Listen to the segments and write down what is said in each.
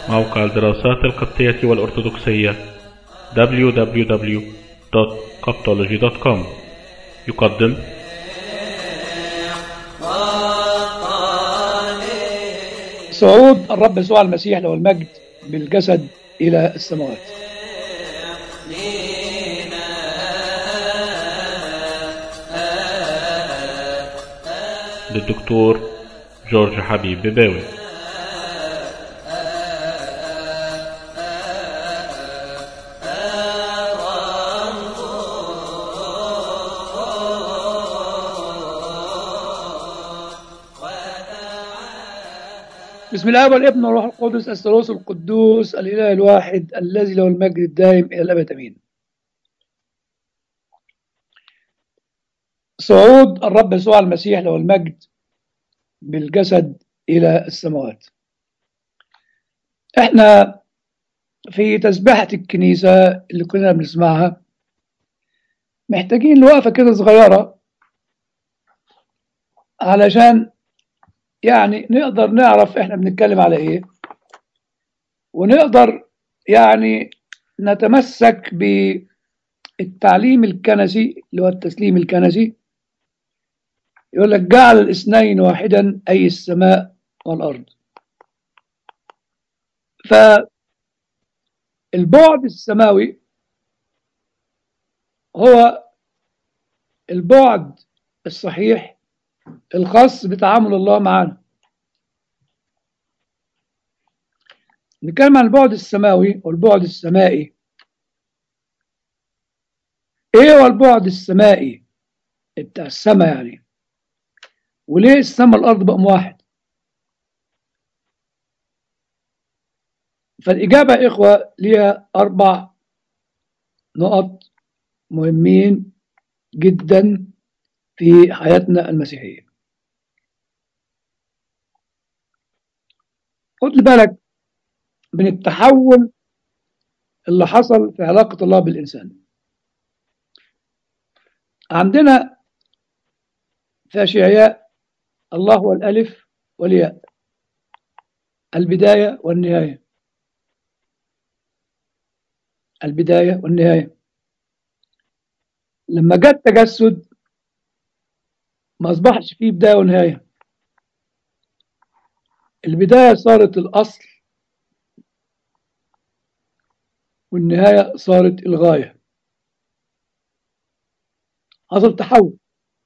موقع الدراسات القبطية والأرثوذكسية www.coptology.com يقدم صعود الرب يسوع المسيح له المجد بالجسد إلى السماوات للدكتور جورج حبيب بباوي بسم الله والابن والروح القدس الثالوث القدوس الإله الواحد الذي له المجد الدائم إلى الأبد أمين صعود الرب يسوع المسيح له المجد بالجسد إلى السماوات احنا في تسبيحة الكنيسة اللي كنا بنسمعها محتاجين لوقفة كده صغيرة علشان يعني نقدر نعرف احنا بنتكلم على ايه ونقدر يعني نتمسك بالتعليم الكنسي اللي هو التسليم الكنسي يقول لك جعل الاثنين واحدا اي السماء والارض فالبعد السماوي هو البعد الصحيح الخاص بتعامل الله معنا نتكلم عن البعد السماوي والبعد السمائي ايه هو البعد السمائي بتاع السماء يعني وليه السماء والارض بقوا واحد فالاجابه يا اخوه ليها اربع نقط مهمين جدا في حياتنا المسيحيه خد بالك من التحول اللي حصل في علاقة الله بالإنسان عندنا في أشعياء الله هو الألف والياء البداية والنهاية البداية والنهاية لما جاء التجسد ما أصبحش فيه بداية ونهاية البداية صارت الأصل والنهاية صارت الغاية حصل تحول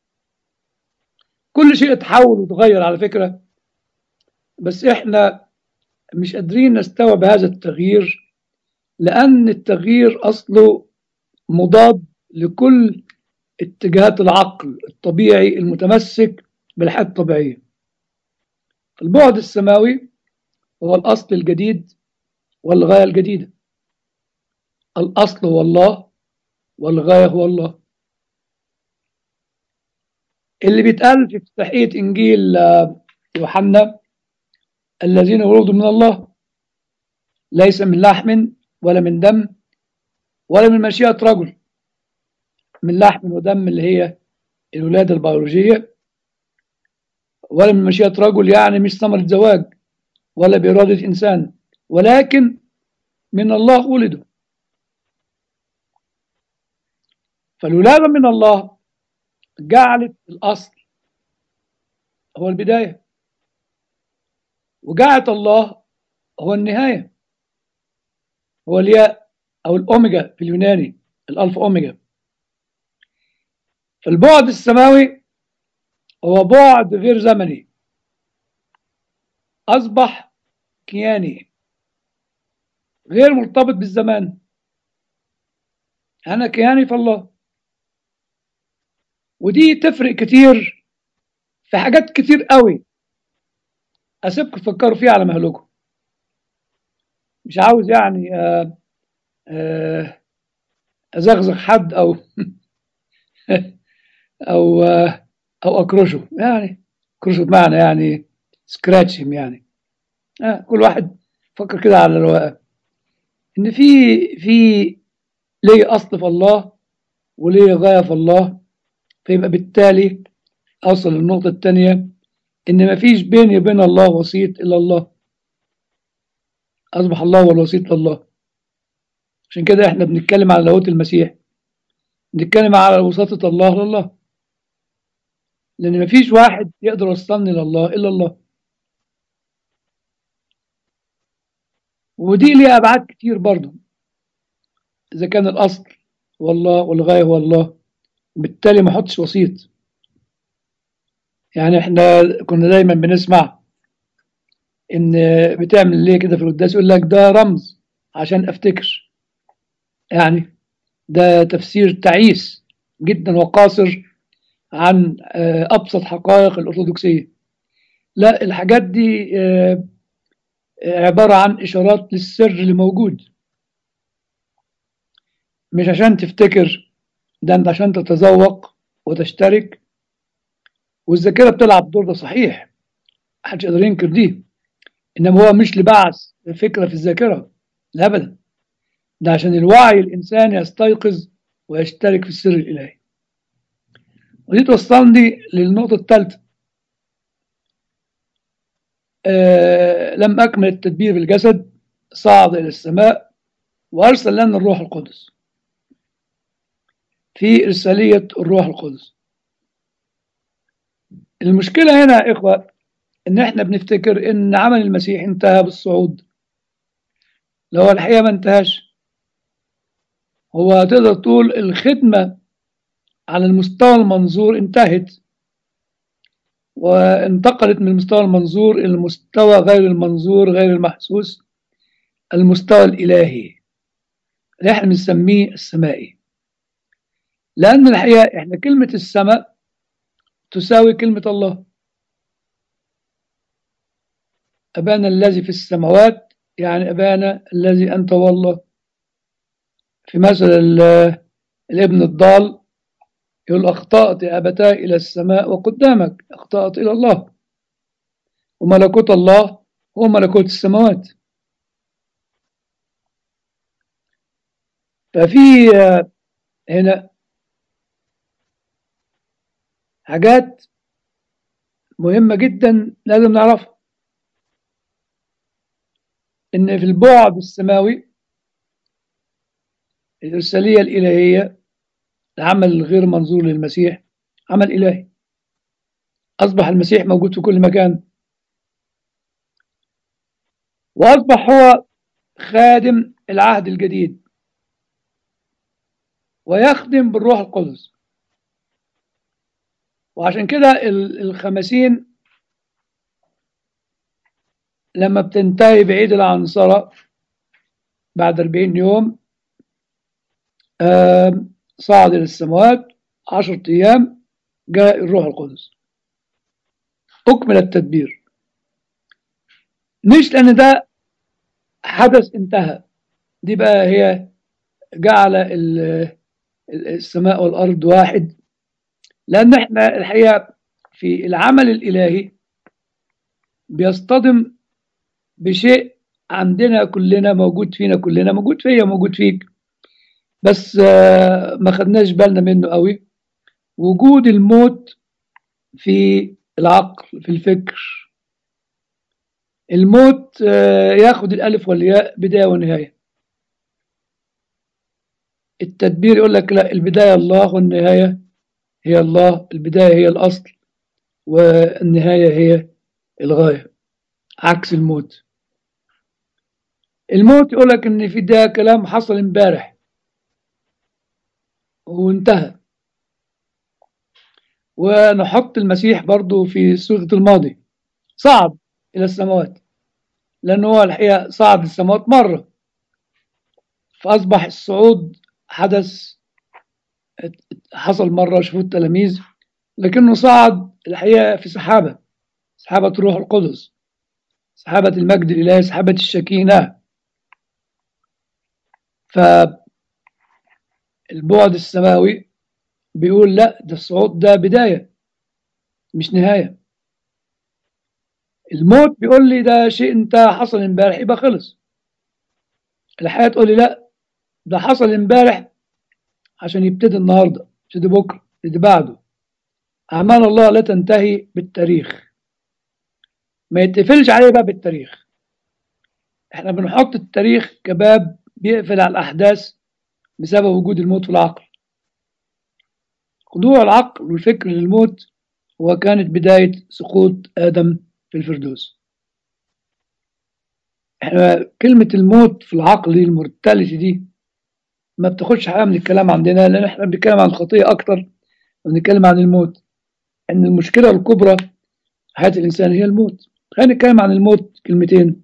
كل شيء اتحول وتغير على فكرة بس احنا مش قادرين نستوعب هذا التغيير لأن التغيير أصله مضاد لكل اتجاهات العقل الطبيعي المتمسك بالحياة الطبيعية البعد السماوي هو الأصل الجديد والغاية الجديدة الأصل هو الله والغاية هو الله اللي بيتقال في افتتاحية إنجيل يوحنا الذين ولدوا من الله ليس من لحم ولا من دم ولا من مشيئة رجل من لحم ودم اللي هي الولادة البيولوجية ولا من مشيئة رجل يعني مش ثمرة زواج ولا بإرادة إنسان ولكن من الله ولدوا فالولادة من الله جعلت الأصل هو البداية وجعلت الله هو النهاية هو الياء أو الأوميجا في اليوناني الألف أوميجا فالبعد السماوي هو بعد غير زمني أصبح كياني غير مرتبط بالزمان أنا كياني في الله ودي تفرق كتير في حاجات كتير قوي أسيبكم تفكروا فيها على مهلكم مش عاوز يعني آآ آآ أزغزغ حد أو أو أو أكرشه يعني أكرشه بمعنى يعني سكراتشم يعني آه كل واحد فكر كده على الرواقة إن في في ليه أصل في الله وليه غاية في الله فيبقى بالتالي أوصل للنقطة الثانية إن مفيش بيني وبين الله وسيط إلا الله أصبح الله هو الوسيط لله عشان كده احنا بنتكلم على لاهوت المسيح بنتكلم على وساطة الله لله لأن مفيش واحد يقدر يوصلني لله إلا الله ودي ليها أبعاد كتير برضو إذا كان الأصل هو الله والغاية هو الله بالتالي ما احطش وسيط يعني احنا كنا دايما بنسمع ان بتعمل ليه كده في القداس يقول لك ده رمز عشان افتكر يعني ده تفسير تعيس جدا وقاصر عن آه، ابسط حقائق الارثوذكسيه لا الحاجات دي آه، عباره عن اشارات للسر اللي موجود مش عشان تفتكر ده انت عشان تتذوق وتشترك والذاكره بتلعب دور ده صحيح محدش يقدر ينكر دي انما هو مش لبعث فكره في الذاكره لا ابدا ده عشان الوعي الانساني يستيقظ ويشترك في السر الالهي ودي توصلني للنقطه الثالثه آه لم اكمل التدبير بالجسد صعد الى السماء وارسل لنا الروح القدس في إرسالية الروح القدس المشكلة هنا يا إخوة إن إحنا بنفتكر إن عمل المسيح انتهى بالصعود لو الحقيقة ما انتهاش هو تقدر تقول الخدمة على المستوى المنظور انتهت وانتقلت من المستوى المنظور إلى المستوى غير المنظور غير المحسوس المستوى الإلهي اللي احنا بنسميه السمائي لأن الحقيقة احنا كلمة السماء تساوي كلمة الله أبانا الذي في السماوات يعني أبانا الذي أنت والله في مثل ال- الابن الضال يقول أخطأت يا أبتاه إلى السماء وقدامك أخطأت إلى الله وملكوت الله هو ملكوت السماوات ففي آه، هنا حاجات مهمة جدا لازم نعرفها إن في البعد السماوي الإرسالية الإلهية العمل الغير منظور للمسيح عمل إلهي أصبح المسيح موجود في كل مكان وأصبح هو خادم العهد الجديد ويخدم بالروح القدس وعشان كده ال- الخمسين لما بتنتهي بعيد العنصرة بعد 40 يوم آم، صعد إلى السماوات عشرة أيام جاء الروح القدس أكمل التدبير مش لأن ده حدث انتهى دي بقى هي جعل ال- ال- السماء والأرض واحد لأن احنا الحقيقة في العمل الإلهي بيصطدم بشيء عندنا كلنا موجود فينا كلنا موجود فيا موجود فيك بس آه، ما خدناش بالنا منه قوي وجود الموت في العقل في الفكر الموت آه، ياخد الألف والياء بداية ونهاية التدبير يقول لك لا البداية الله والنهاية هي الله البداية هي الأصل والنهاية هي الغاية عكس الموت الموت يقول لك ان في ده كلام حصل امبارح وانتهى ونحط المسيح برضو في صيغة الماضي صعد إلى السماوات لأنه هو الحقيقة صعد السماوات مرة فأصبح الصعود حدث حصل مرة شافوه التلاميذ لكنه صعد الحقيقة في سحابة سحابة الروح القدس سحابة المجد الإلهي سحابة الشكينة فالبعد السماوي بيقول لا ده الصعود ده بداية مش نهاية الموت بيقول لي ده شيء انتهى حصل امبارح يبقى خلص الحياة تقول لي لا ده حصل امبارح عشان يبتدي النهارده يبتدي بكره يبتدي بعده أعمال الله لا تنتهي بالتاريخ ما يتقفلش عليه بقى بالتاريخ احنا بنحط التاريخ كباب بيقفل على الأحداث بسبب وجود الموت في العقل خضوع العقل والفكر للموت هو كانت بداية سقوط آدم في الفردوس احنا كلمة الموت في العقل دي المورتاليتي دي ما بتاخدش حاجة من الكلام عندنا لأن احنا بنتكلم عن الخطية أكتر ونتكلم عن الموت إن المشكلة الكبرى في حياة الإنسان هي الموت خلينا نتكلم عن الموت كلمتين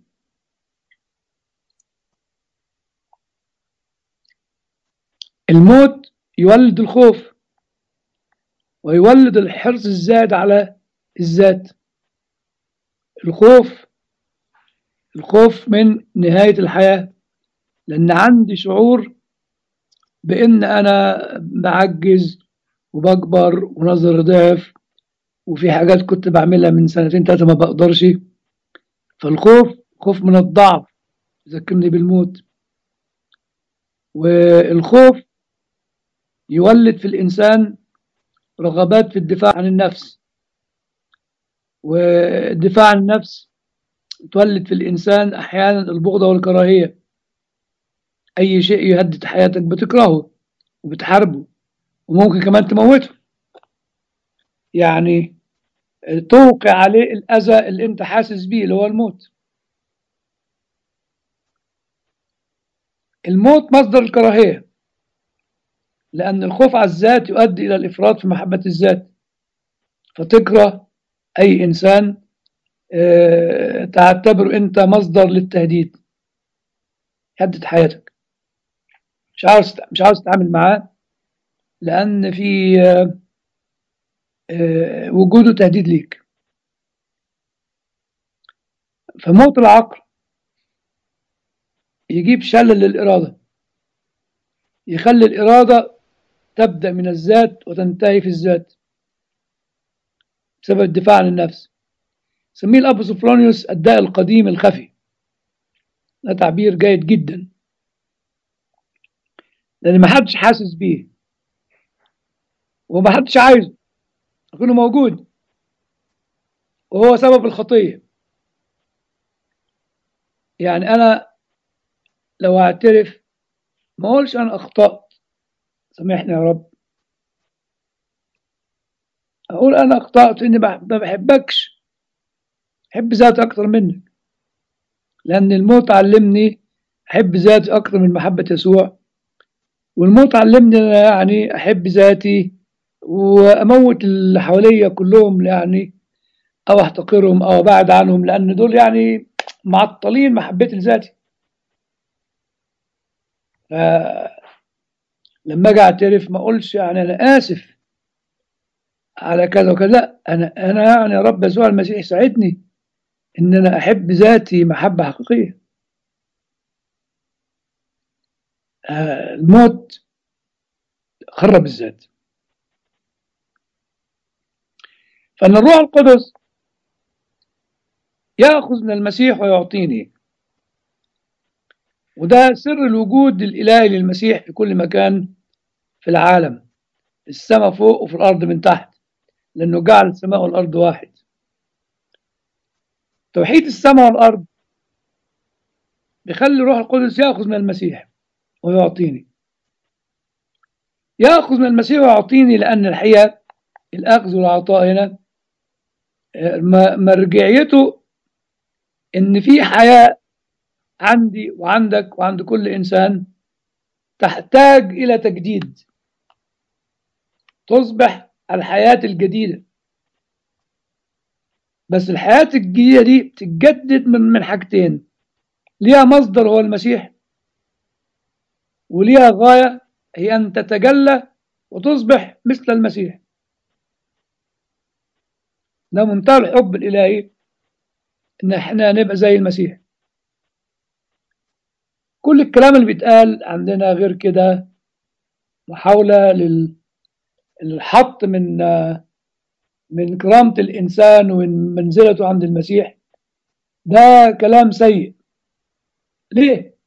الموت يولد الخوف ويولد الحرص الزاد على الذات الخوف الخوف من نهاية الحياة لأن عندي شعور بأن أنا بعجز وبكبر ونظر ضعف وفي حاجات كنت بعملها من سنتين ثلاثة ما بقدرش فالخوف خوف من الضعف يذكرني بالموت والخوف يولد في الإنسان رغبات في الدفاع عن النفس والدفاع عن النفس تولد في الإنسان أحيانا البغضة والكراهية أي شيء يهدد حياتك بتكرهه وبتحاربه وممكن كمان تموته يعني توقع عليه الأذى اللي أنت حاسس بيه اللي هو الموت الموت مصدر الكراهية لأن الخوف على الذات يؤدي إلى الإفراط في محبة الذات فتكره أي إنسان اه تعتبره أنت مصدر للتهديد يهدد حياتك مش عاوز مش عاوز تتعامل معاه لأن في اه اه وجوده تهديد ليك فموت العقل يجيب شلل للإرادة يخلي الإرادة تبدأ من الذات وتنتهي في الذات بسبب الدفاع عن النفس سميه الأب سوفرونيوس الداء القديم الخفي ده تعبير جيد جدا لأن ما حدش حاسس بيه وما حدش عايزه لكنه موجود وهو سبب الخطية يعني أنا لو أعترف ما أقولش أنا أخطأت سامحني يا رب أقول أنا أخطأت إني ما بحبكش أحب ذاتي أكتر منك لأن الموت علمني أحب ذاتي أكتر من محبة يسوع والموت علمني أنا يعني أحب ذاتي وأموت اللي حواليا كلهم يعني أو أحتقرهم أو أبعد عنهم لأن دول يعني معطلين محبتي لذاتي فلما اجي اعترف ما اقولش يعني انا اسف على كذا وكذا لا انا انا يعني يا رب يسوع المسيح ساعدني ان انا احب ذاتي محبه حقيقيه الموت خرب الذات فان الروح القدس ياخذ من المسيح ويعطيني وده سر الوجود الإلهي للمسيح في كل مكان في العالم السماء فوق وفي الأرض من تحت لأنه جعل السماء والأرض واحد توحيد السماء والأرض بيخلي الروح القدس يأخذ من المسيح ويعطيني يأخذ من المسيح ويعطيني لأن الحقيقة الأخذ والعطاء هنا مرجعيته إن في حياة عندي وعندك وعند كل إنسان تحتاج إلى تجديد تصبح الحياة الجديدة بس الحياة الجديدة دي بتتجدد من من حاجتين ليها مصدر هو المسيح وليها غاية هي أن تتجلى وتصبح مثل المسيح ده منتهى الحب الإلهي إن إحنا نبقى زي المسيح كل الكلام اللي بيتقال عندنا غير كده محاولة للحط من من كرامة الإنسان ومن منزلته عند المسيح ده كلام سيء ليه؟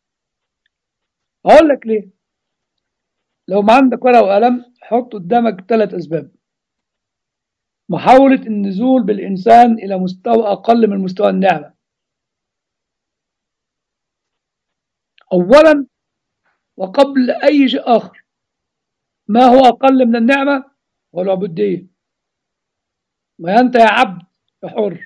أقول لك ليه؟ لو ما عندك ورقة وقلم حط قدامك ثلاث أسباب محاولة النزول بالإنسان إلى مستوى أقل من مستوى النعمة أولا وقبل أي شيء آخر ما هو أقل من النعمة والعبودية ما أنت يا عبد يا حر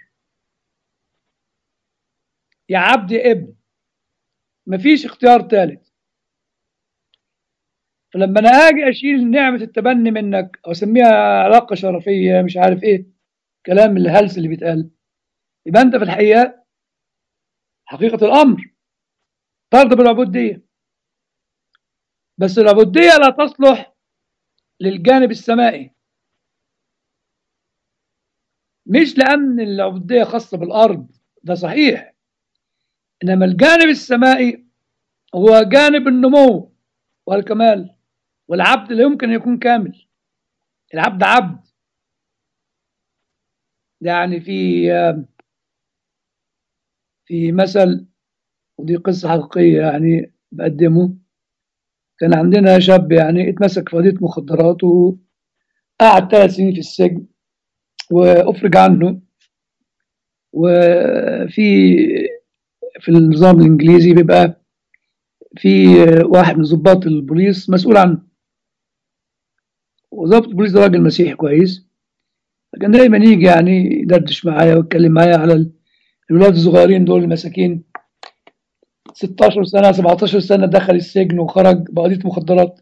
يا عبد يا ابن مفيش اختيار ثالث فلما انا اجي اشيل نعمه التبني منك او اسميها علاقه شرفيه مش عارف ايه كلام الهلس اللي بيتقال يبقى انت في الحقيقه حقيقه الامر ترضى بالعبوديه بس العبوديه لا تصلح للجانب السمائي مش لان العبوديه خاصه بالارض ده صحيح انما الجانب السمائي هو جانب النمو والكمال والعبد لا يمكن ان يكون كامل العبد عبد يعني في في مثل ودي قصة حقيقية يعني بقدمه كان عندنا شاب يعني اتمسك في قضية مخدرات وقعد ثلاث سنين في السجن وأفرج عنه وفي في النظام الإنجليزي بيبقى في واحد من ضباط البوليس مسؤول عنه وضابط البوليس ده راجل مسيحي كويس فكان دايما يجي يعني يدردش معايا ويتكلم معايا على الولاد الصغيرين دول المساكين 16 سنة 17 سنة دخل السجن وخرج بقضية مخدرات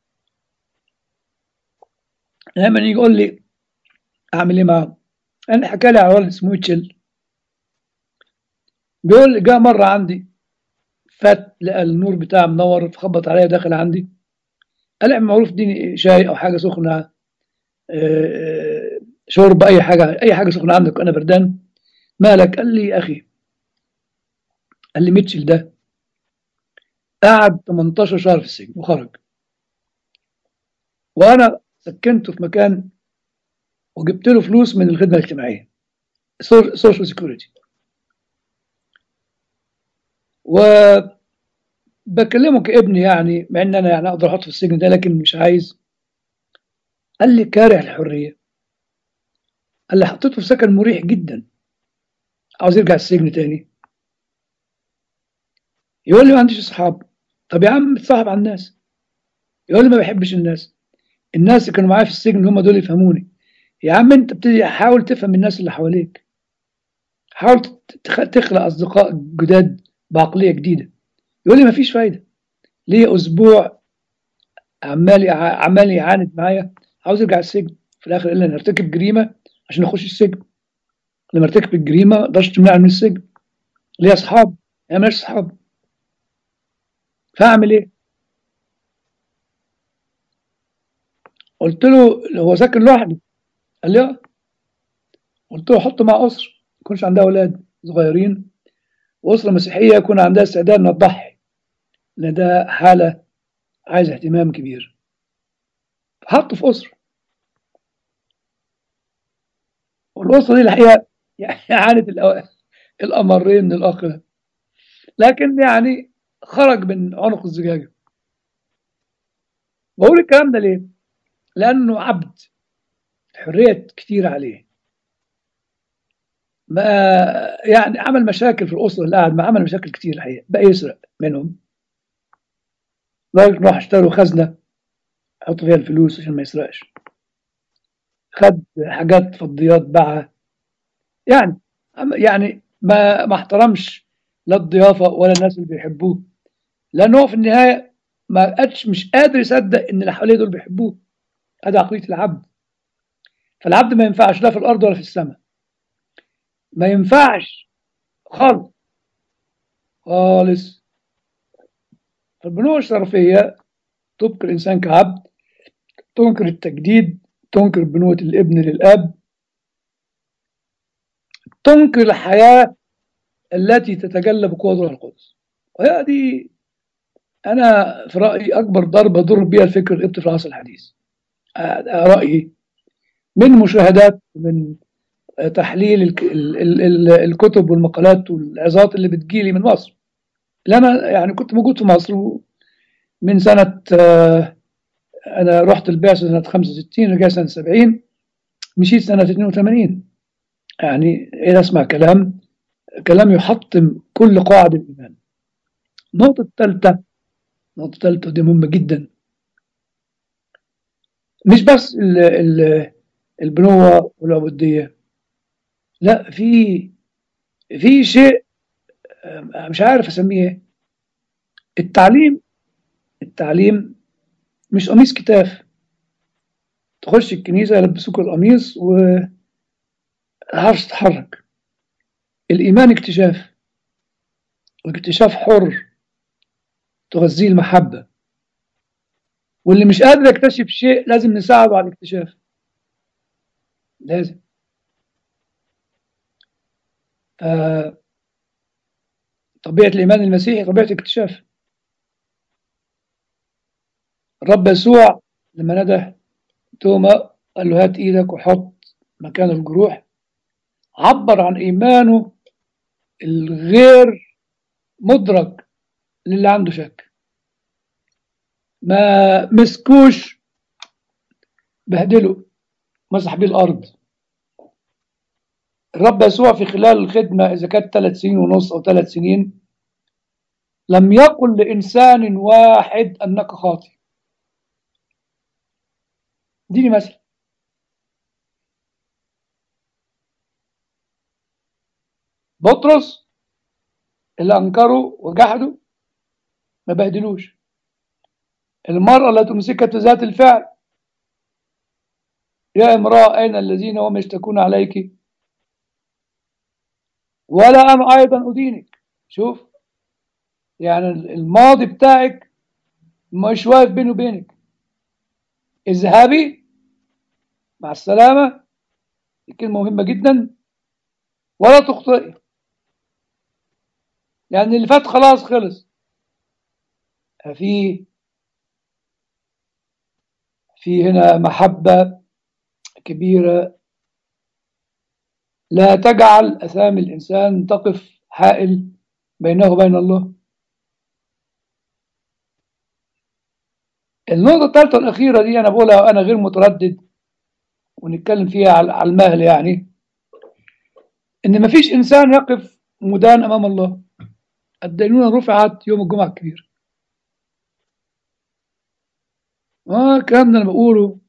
دايما يجي يقول لي أعمل إيه معاه؟ أنا حكى لي على ولد اسمه ميتشل بيقول جاء مرة عندي فات لقى النور بتاعه منور فخبط عليا داخل عندي قال لي معروف اديني شاي او حاجه سخنه شرب اي حاجه اي حاجه سخنه عندك انا بردان مالك قال لي يا اخي قال لي ميتشل ده قعد 18 شهر في السجن وخرج وانا سكنته في مكان وجبت له فلوس من الخدمه الاجتماعيه سوشيال سيكوريتي وبكلمه كابني يعني مع ان انا يعني اقدر احطه في السجن ده لكن مش عايز قال لي كاره الحريه قال لي حطيته في سكن مريح جدا عاوز يرجع السجن تاني يقول لي ما عنديش اصحاب طب يا عم بتصاحب على الناس يقول لي ما بحبش الناس الناس اللي كانوا معايا في السجن هم دول يفهموني يا عم انت بتدي حاول تفهم الناس اللي حواليك حاول تخلق اصدقاء جداد بعقليه جديده يقول لي ما فيش فايده ليه اسبوع عمال عمال يعاند معايا عاوز يرجع السجن في الاخر قال لي انا ارتكب جريمه عشان اخش السجن لما ارتكب الجريمه ما اقدرش تمنعني من السجن ليه اصحاب انا ماليش اصحاب فاعمل ايه قلت له هو ساكن لوحده قال لي اه قلت له حطه مع اسره ما يكونش عندها اولاد صغيرين واسره مسيحيه يكون عندها استعداد انها تضحي لان ده حاله عايزه اهتمام كبير حطه في اسره والاسره دي الحقيقه يعني عانت الامرين من الاخ ده لكن يعني خرج من عنق الزجاجه بقول الكلام ده ليه؟ لانه عبد حريه كتير عليه ما يعني عمل مشاكل في الاسره اللي قاعد ما عمل مشاكل كتير الحقيقه بقى يسرق منهم لدرجه راح اشتروا خزنه يحط فيها الفلوس عشان ما يسرقش خد حاجات فضيات باعها يعني يعني ما ما احترمش لا الضيافه ولا الناس اللي بيحبوه لانه هو في النهايه ما قدش مش قادر يصدق ان اللي حواليه دول بيحبوه ادي عقليه العبد فالعبد ما ينفعش لا في الارض ولا في السماء ما ينفعش خالص خالص فالبنوة الشرفية تبقي الإنسان كعبد تنكر التجديد تنكر بنوة الابن للأب تنكر الحياة التي تتجلى بقوة روح القدس وهذه أنا في رأيي أكبر ضربة ضر بها الفكر القبطي في العصر الحديث رأيي من مشاهدات من تحليل الكتب والمقالات والعظات اللي بتجيلي من مصر اللي أنا يعني كنت موجود في مصر من سنة أنا رحت البعثة سنة 65 رجعت سنة 70 مشيت سنة 82 يعني إيه أسمع كلام كلام يحطم كل قواعد الإيمان النقطة الثالثة النقطة الثالثة دي مهمة جدا مش بس ال ال البنوة والعبودية لا في في شيء آه، مش عارف اسميه ايه التعليم التعليم مش قميص كتاف تخش الكنيسة يلبسوك القميص و عارف تتحرك الإيمان اكتشاف واكتشاف حر تغذيه المحبة واللي مش قادر يكتشف شيء لازم نساعده على الاكتشاف لازم آه طبيعة الإيمان المسيحي طبيعة اكتشاف الرب يسوع لما ندى توما قال له هات ايدك وحط مكان الجروح عبر عن ايمانه الغير مدرك للي عنده شك ما مسكوش بهدله مسح بيه الارض الرب يسوع في خلال الخدمة إذا كانت ثلاث سنين ونص أو ثلاث سنين لم يقل لإنسان واحد أنك خاطئ اديني مثل بطرس اللي أنكروا وجحدوا ما بهدلوش المرأة التي مسكت ذات الفعل يا امرأة أين الذين هم يشتكون عليك ولا أنا أيضا أدينك شوف يعني الماضي بتاعك مش واقف بيني وبينك اذهبي مع السلامة دي كلمة مهمة جدا ولا تخطئي يعني اللي فات خلاص خلص في في هنا محبة كبيرة لا تجعل أثام الإنسان تقف حائل بينه وبين الله النقطة الثالثة الأخيرة دي أنا بقولها وأنا غير متردد ونتكلم فيها على المهل يعني إن مفيش إنسان يقف مدان أمام الله الدينونة رفعت يوم الجمعة الكبير آه الكلام ده أنا بقوله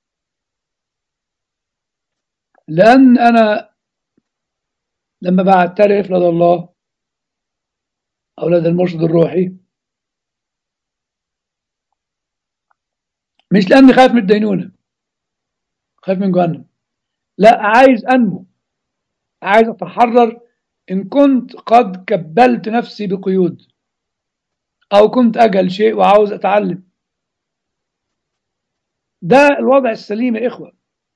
لأن أنا لما بعترف لدى الله أو لدى المرشد الروحي مش لأني خايف من الدينونة خايف من جهنم لا عايز أنمو عايز أتحرر إن كنت قد كبلت نفسي بقيود أو كنت أجهل شيء وعاوز أتعلم ده الوضع السليم يا إخوة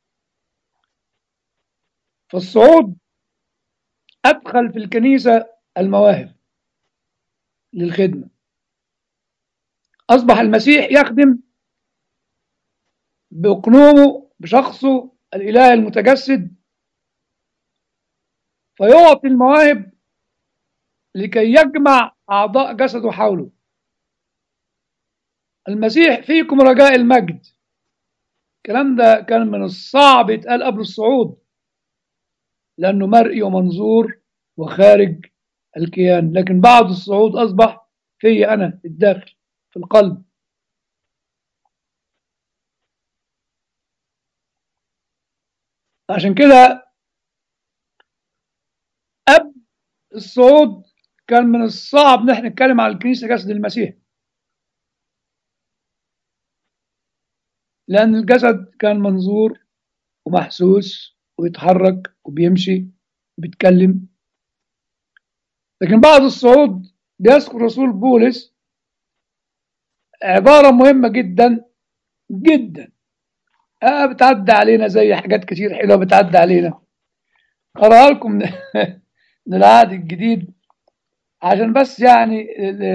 فالصعود أدخل في الكنيسة المواهب للخدمة أصبح المسيح يخدم بأقنومه بشخصه الإله المتجسد فيعطي المواهب لكي يجمع أعضاء جسده حوله المسيح فيكم رجاء المجد الكلام ده كان من الصعب يتقال قبل الصعود لأنه مرئي ومنظور وخارج الكيان لكن بعد الصعود أصبح في أنا في الداخل في القلب عشان كده قبل الصعود كان من الصعب نحن نتكلم عن الكنيسة جسد المسيح لأن الجسد كان منظور ومحسوس ويتحرك وبيمشي وبيتكلم لكن بعد الصعود بيذكر رسول بولس عبارة مهمة جدا جدا آه بتعدي علينا زي حاجات كتير حلوة بتعدي علينا أقراها لكم من العهد الجديد عشان بس يعني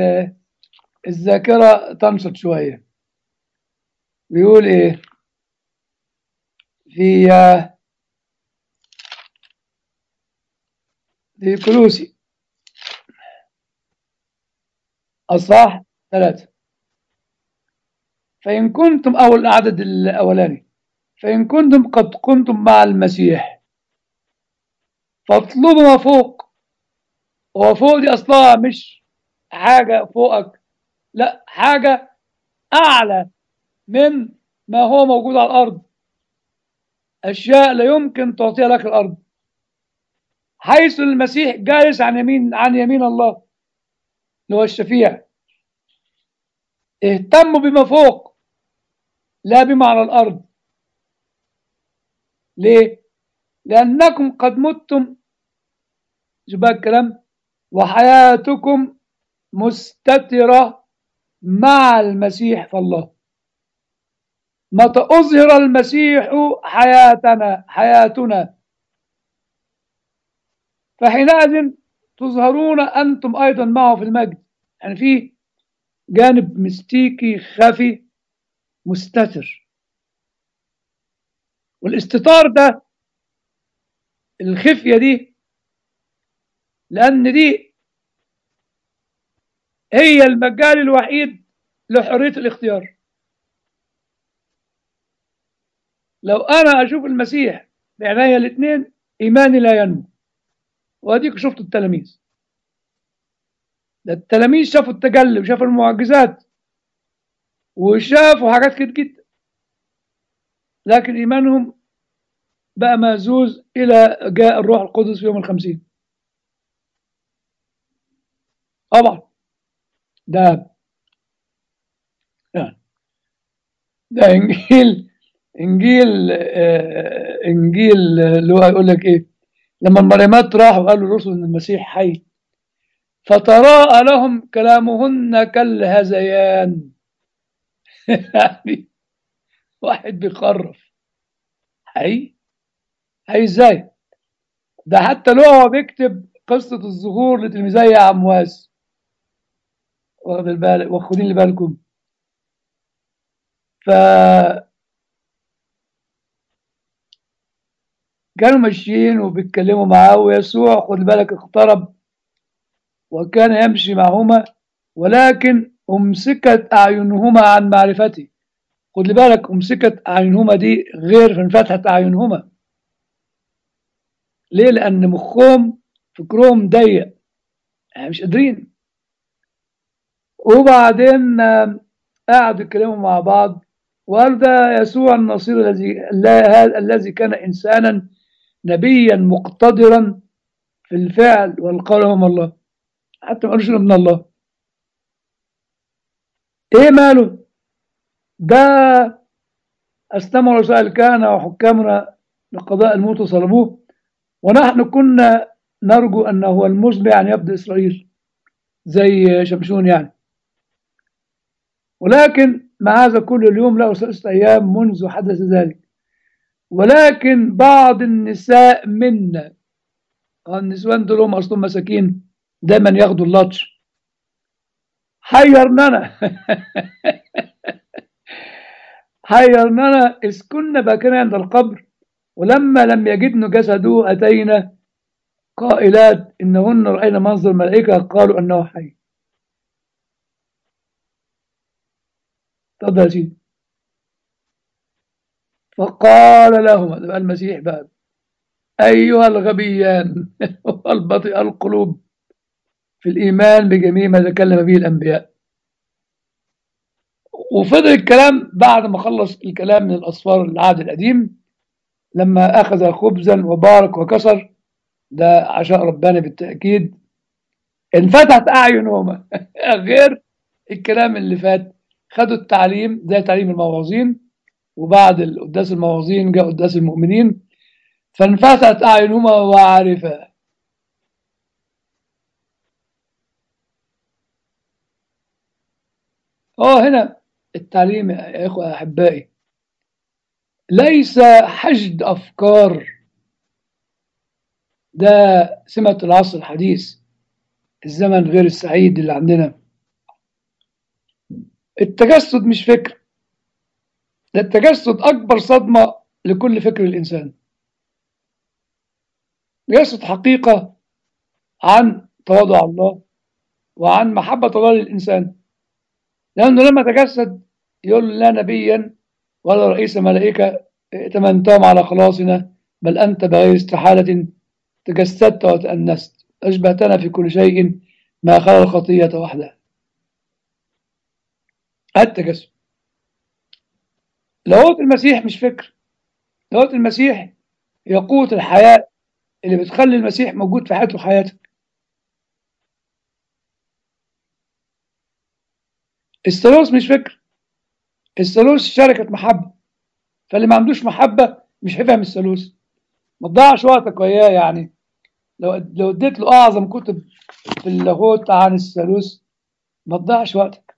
الذاكرة تنشط شوية بيقول إيه في في كلوسي أصح ثلاثة فإن كنتم أو العدد الأولاني فإن كنتم قد كنتم مع المسيح فاطلبوا ما فوق وفوق دي أصلها مش حاجة فوقك لا حاجة أعلى من ما هو موجود على الأرض أشياء لا يمكن تعطيها لك الأرض حيث المسيح جالس عن يمين عن يمين الله اللي هو الشفيع اهتموا بما فوق لا بما على الأرض ليه؟ لأنكم قد متم شوف بقى الكلام وحياتكم مستترة مع المسيح فالله متى أظهر المسيح حياتنا حياتنا فحينئذ تظهرون أنتم أيضا معه في المجد يعني في جانب مستيكي خفي مستتر والاستتار ده الخفية دي لأن دي هي المجال الوحيد لحرية الاختيار لو أنا أشوف المسيح بعناية الاثنين إيماني لا ينمو وأديك شفت التلاميذ ده التلاميذ شافوا التجلي وشافوا المعجزات وشافوا حاجات كتير جدا لكن إيمانهم بقى مهزوز إلى جاء الروح القدس في يوم الخمسين طبعا ده يعني ده إنجيل إنجيل آه إنجيل اللي هو يقول لك إيه لما المريمات راحوا قالوا الرسل إن المسيح حي فتراءى لهم كلامهن كالهذيان يعني واحد بيخرف حي حي ازاي ده حتى لو هو بيكتب قصة الظهور لتلميذي عمواس واخد بالك واخدين اللي بالكم ف كانوا ماشيين وبيتكلموا معاه ويسوع خد بالك اقترب وكان يمشي معهما ولكن أمسكت أعينهما عن معرفته خد بالك أمسكت أعينهما دي غير انفتحت أعينهما ليه؟ لأن مخهم فكرهم ضيق يعني مش قادرين وبعدين قعدوا يتكلموا مع بعض وقال ده يسوع النصير الذي الذي كان إنسانا نبيا مقتدرا في الفعل والقول هم الله حتى ما قالوش ابن الله ايه ماله ده استمع رسائل الكهنة وحكامنا لقضاء الموت وصلبوه ونحن كنا نرجو أنه هو المشبع أن يبدأ إسرائيل زي شمشون يعني ولكن مع هذا كل اليوم له ثلاثة أيام منذ حدث ذلك ولكن بعض النساء منا النسوان دول هم أصلهم مساكين دايما ياخدوا اللطش حيرننا حيرننا إذ كنا باكين عند القبر ولما لم يجدن جسده أتينا قائلات إنهن رأينا منظر الملائكة قالوا أنه حي تفضل يا سيدي فقال لهما ده بقى المسيح بقى أيها الغبيان والبطيء القلوب في الإيمان بجميع ما تكلم به الأنبياء وفضل الكلام بعد ما خلص الكلام من الأصفار العهد القديم لما أخذ خبزا وبارك وكسر ده عشاء ربنا بالتأكيد انفتحت أعينهما غير الكلام اللي فات خدوا التعليم زي تعليم الموعظين وبعد قداس الموعظين جاء قداس المؤمنين فانفتحت أعينهما وعرفا اه هنا التعليم يا اخوة احبائي ليس حشد افكار ده سمة العصر الحديث الزمن غير السعيد اللي عندنا التجسد مش فكر ده التجسد اكبر صدمة لكل فكر الانسان تجسد حقيقة عن تواضع الله وعن محبة الله للإنسان لأنه لما تجسد يقول لا نبيا ولا رئيس ملائكة ائتمنتهم على خلاصنا بل أنت بغير استحالة تجسدت وتأنست أشبهتنا في كل شيء ما خلق الخطية وحدها التجسد لاهوت المسيح مش فكر لاهوت المسيح هي قوة الحياة اللي بتخلي المسيح موجود في حياته وحياتك الثالوث مش فكر الثالوث شركة محبة فاللي ما عندوش محبة مش هيفهم الثالوث ما تضيعش وقتك وياه يعني لو لو اديت له اعظم كتب في اللاهوت عن الثالوث ما تضيعش وقتك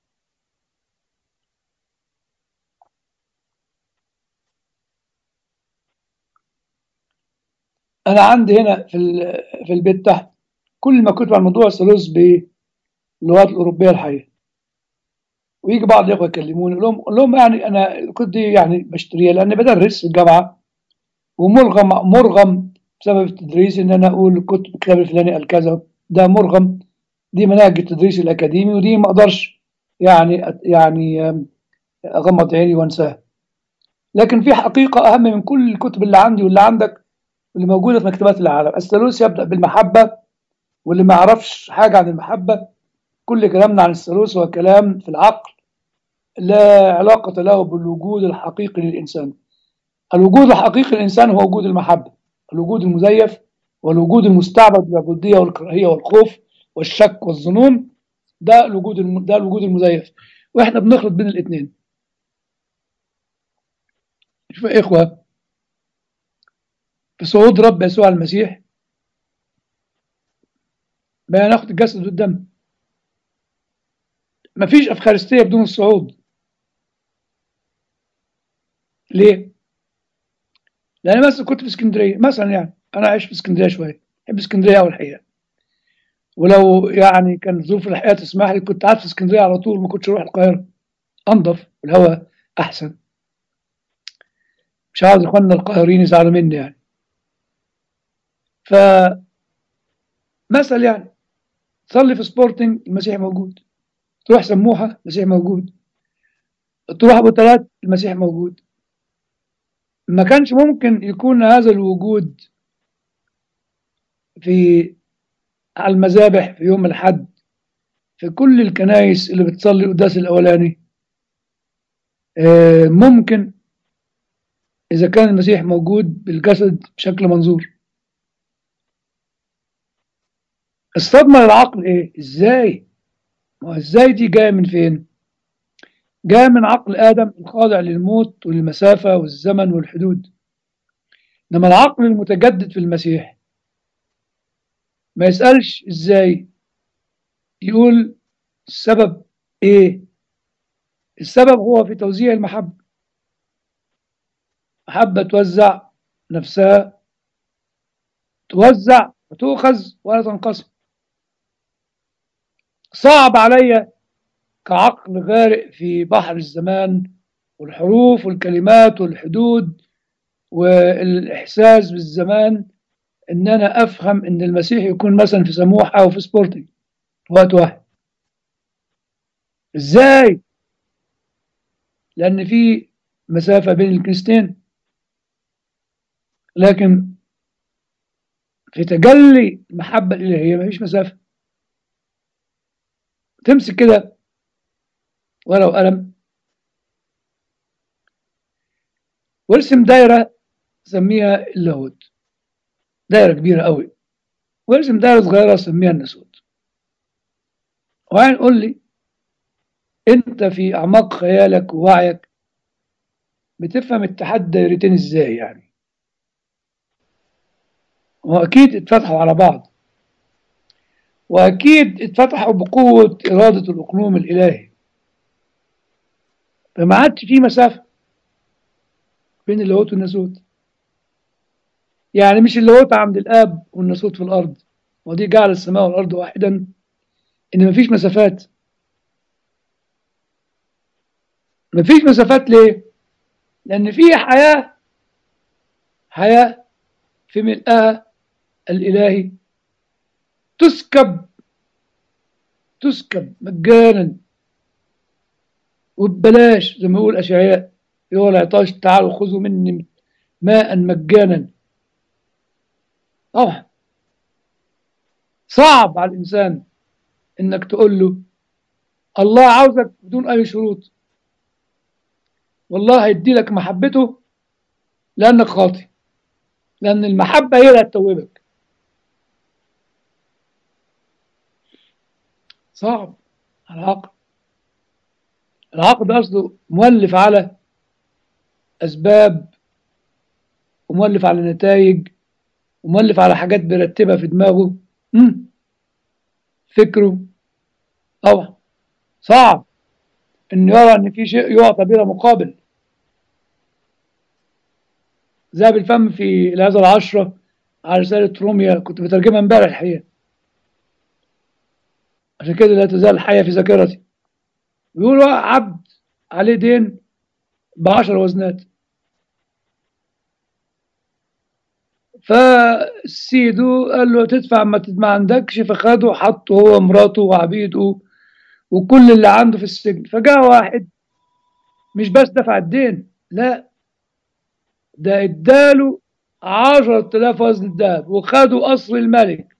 انا عندي هنا في ال- في البيت تحت كل ما كتب عن موضوع الثالوث باللغات الاوروبيه الحقيقيه ويجي بعض الاخوه يكلموني اقول لهم اقول لهم يعني انا كنت دي يعني بشتريها لاني بدرس في الجامعه ومرغم مرغم بسبب التدريس ان انا اقول كتب الكتاب الفلاني قال كذا ده مرغم دي مناهج التدريس الاكاديمي ودي ما اقدرش يعني أت- يعني آم، اغمض عيني وانساها لكن في حقيقه اهم من كل الكتب اللي عندي واللي عندك واللي موجوده في مكتبات العالم الثالوث يبدا بالمحبه واللي ما يعرفش حاجه عن المحبه كل كلامنا عن الثالوث هو كلام في العقل لا علاقه له بالوجود الحقيقي للانسان الوجود الحقيقي للإنسان هو وجود المحبة الوجود المزيف والوجود المستعبد بالعبودية والكراهية والخوف والشك والظنون ده الوجود الم... ده الوجود المزيف واحنا بنخلط بين الاثنين شوف يا اخوه في صعود رب يسوع المسيح بقى ناخد الجسد والدم مفيش افخارستيه بدون الصعود ليه؟ لان مثلا كنت في اسكندريه مثلا يعني انا عايش في اسكندريه شويه بحب اسكندريه قوي الحقيقه ولو يعني كان ظروف الحياه تسمح لي كنت قاعد في اسكندريه على طول ما كنتش اروح القاهره انضف والهواء احسن مش عاوز اخواننا القاهرين يزعلوا مني يعني ف مثل يعني تصلي في سبورتنج المسيح موجود تروح سموحه المسيح موجود تروح ابو ثلاث المسيح موجود ما كانش ممكن يكون هذا الوجود في على المذابح في يوم الحد في كل الكنائس اللي بتصلي القداس الاولاني آه، ممكن اذا كان المسيح موجود بالجسد بشكل منظور الصدمه للعقل ايه ازاي ما هو ازاي دي جايه من فين جايه من عقل ادم الخاضع للموت والمسافه والزمن والحدود انما العقل المتجدد في المسيح ما يسالش ازاي يقول السبب ايه السبب هو في توزيع المحبه محبه توزع نفسها توزع وتؤخذ ولا تنقسم صعب عليا كعقل غارق في بحر الزمان والحروف والكلمات والحدود والإحساس بالزمان إن أنا أفهم إن المسيح يكون مثلا في سموحة أو في سبورتنج في وقت واحد إزاي؟ لأن في مسافة بين الكنيستين لكن في تجلي المحبة الإلهية مفيش مسافة تمسك كده ورقة وقلم وارسم دايرة سميها اللاهوت دايرة كبيرة قوي وارسم دايرة صغيرة سميها الناسوت وبعدين قول لي انت في اعماق خيالك ووعيك بتفهم اتحاد الدايرتين ازاي يعني واكيد اتفتحوا على بعض واكيد اتفتحوا بقوة ارادة الاقنوم الالهي فما عادش في مسافة بين اللاهوت والناسوت يعني مش اللاهوت عند الاب والناسوت في الارض ودي جعل السماء والارض واحدا ان مفيش مسافات مفيش مسافات ليه لان في حياه حياه في ملئها الالهي تسكب تسكب مجانا وببلاش زي ما يقول اشعياء يقول العطاش تعالوا خذوا مني ماء مجانا طبعا صعب على الانسان انك تقول له الله عاوزك بدون اي شروط والله هيدي لك محبته لانك خاطئ لان المحبه هي اللي هتتوبك صعب العقل العقل ده اصله مولف على اسباب ومولف على نتائج ومولف على حاجات بيرتبها في دماغه مم. فكره طبعا صعب انه يرى ان في شيء يعطى بلا مقابل ذهب الفم في هذا العشرة على رسالة روميا كنت بترجمها امبارح الحقيقة عشان كده لا تزال حية في ذاكرتي بيقول عبد عليه دين بعشر وزنات فسيده قال له تدفع ما ما عندكش فخده حطه هو ومراته وعبيده وكل اللي عنده في السجن فجاء واحد مش بس دفع الدين لا ده اداله عشرة آلاف وزن الذهب وخدوا قصر الملك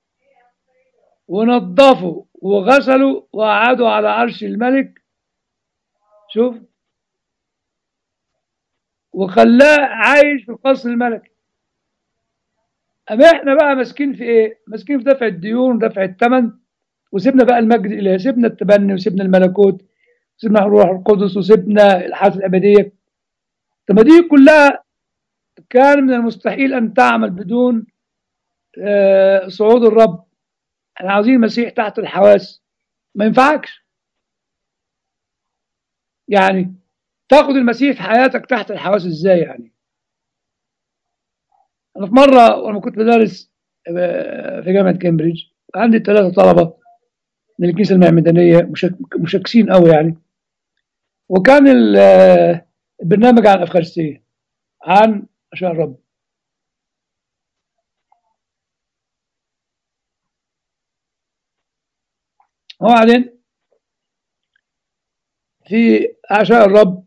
ونظفوا وغسلوا وقعدوا على عرش الملك شوف وخلاه عايش في القصر الملكي أما احنا بقى ماسكين في ايه؟ ماسكين في دفع الديون ودفع الثمن وسيبنا بقى المجد الالهي سيبنا التبني وسيبنا الملكوت وسيبنا الروح القدس وسيبنا الحياه الابديه طب ما دي كلها كان من المستحيل ان تعمل بدون آه صعود الرب احنا عاوزين المسيح تحت الحواس ما ينفعكش يعني تاخد المسيح في حياتك تحت الحواس ازاي يعني انا في مره وانا كنت بدرس في جامعه كامبريدج عندي ثلاثه طلبه من الكنيسه المعمدانيه مشك... مشكسين قوي يعني وكان البرنامج عن الافخارستيه عن عشاء الرب وبعدين في عشاء الرب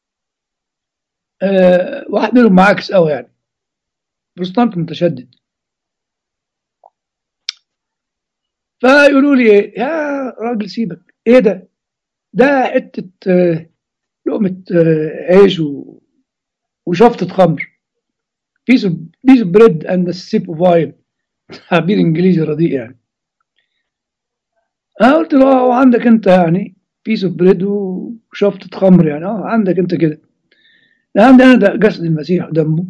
آه واحد منهم معاكس قوي يعني بروتستانت متشدد فيقولوا لي ايه يا راجل سيبك ايه ده ده حته آه لقمه آه عيش و... وشفطه خمر بيس بيس بريد اند سيب اوف واين تعبير انجليزي رديء يعني انا قلت له اه عندك انت يعني بيس اوف بريد وشفطه خمر يعني اه عندك انت كده عندي انا ده جسد المسيح ودمه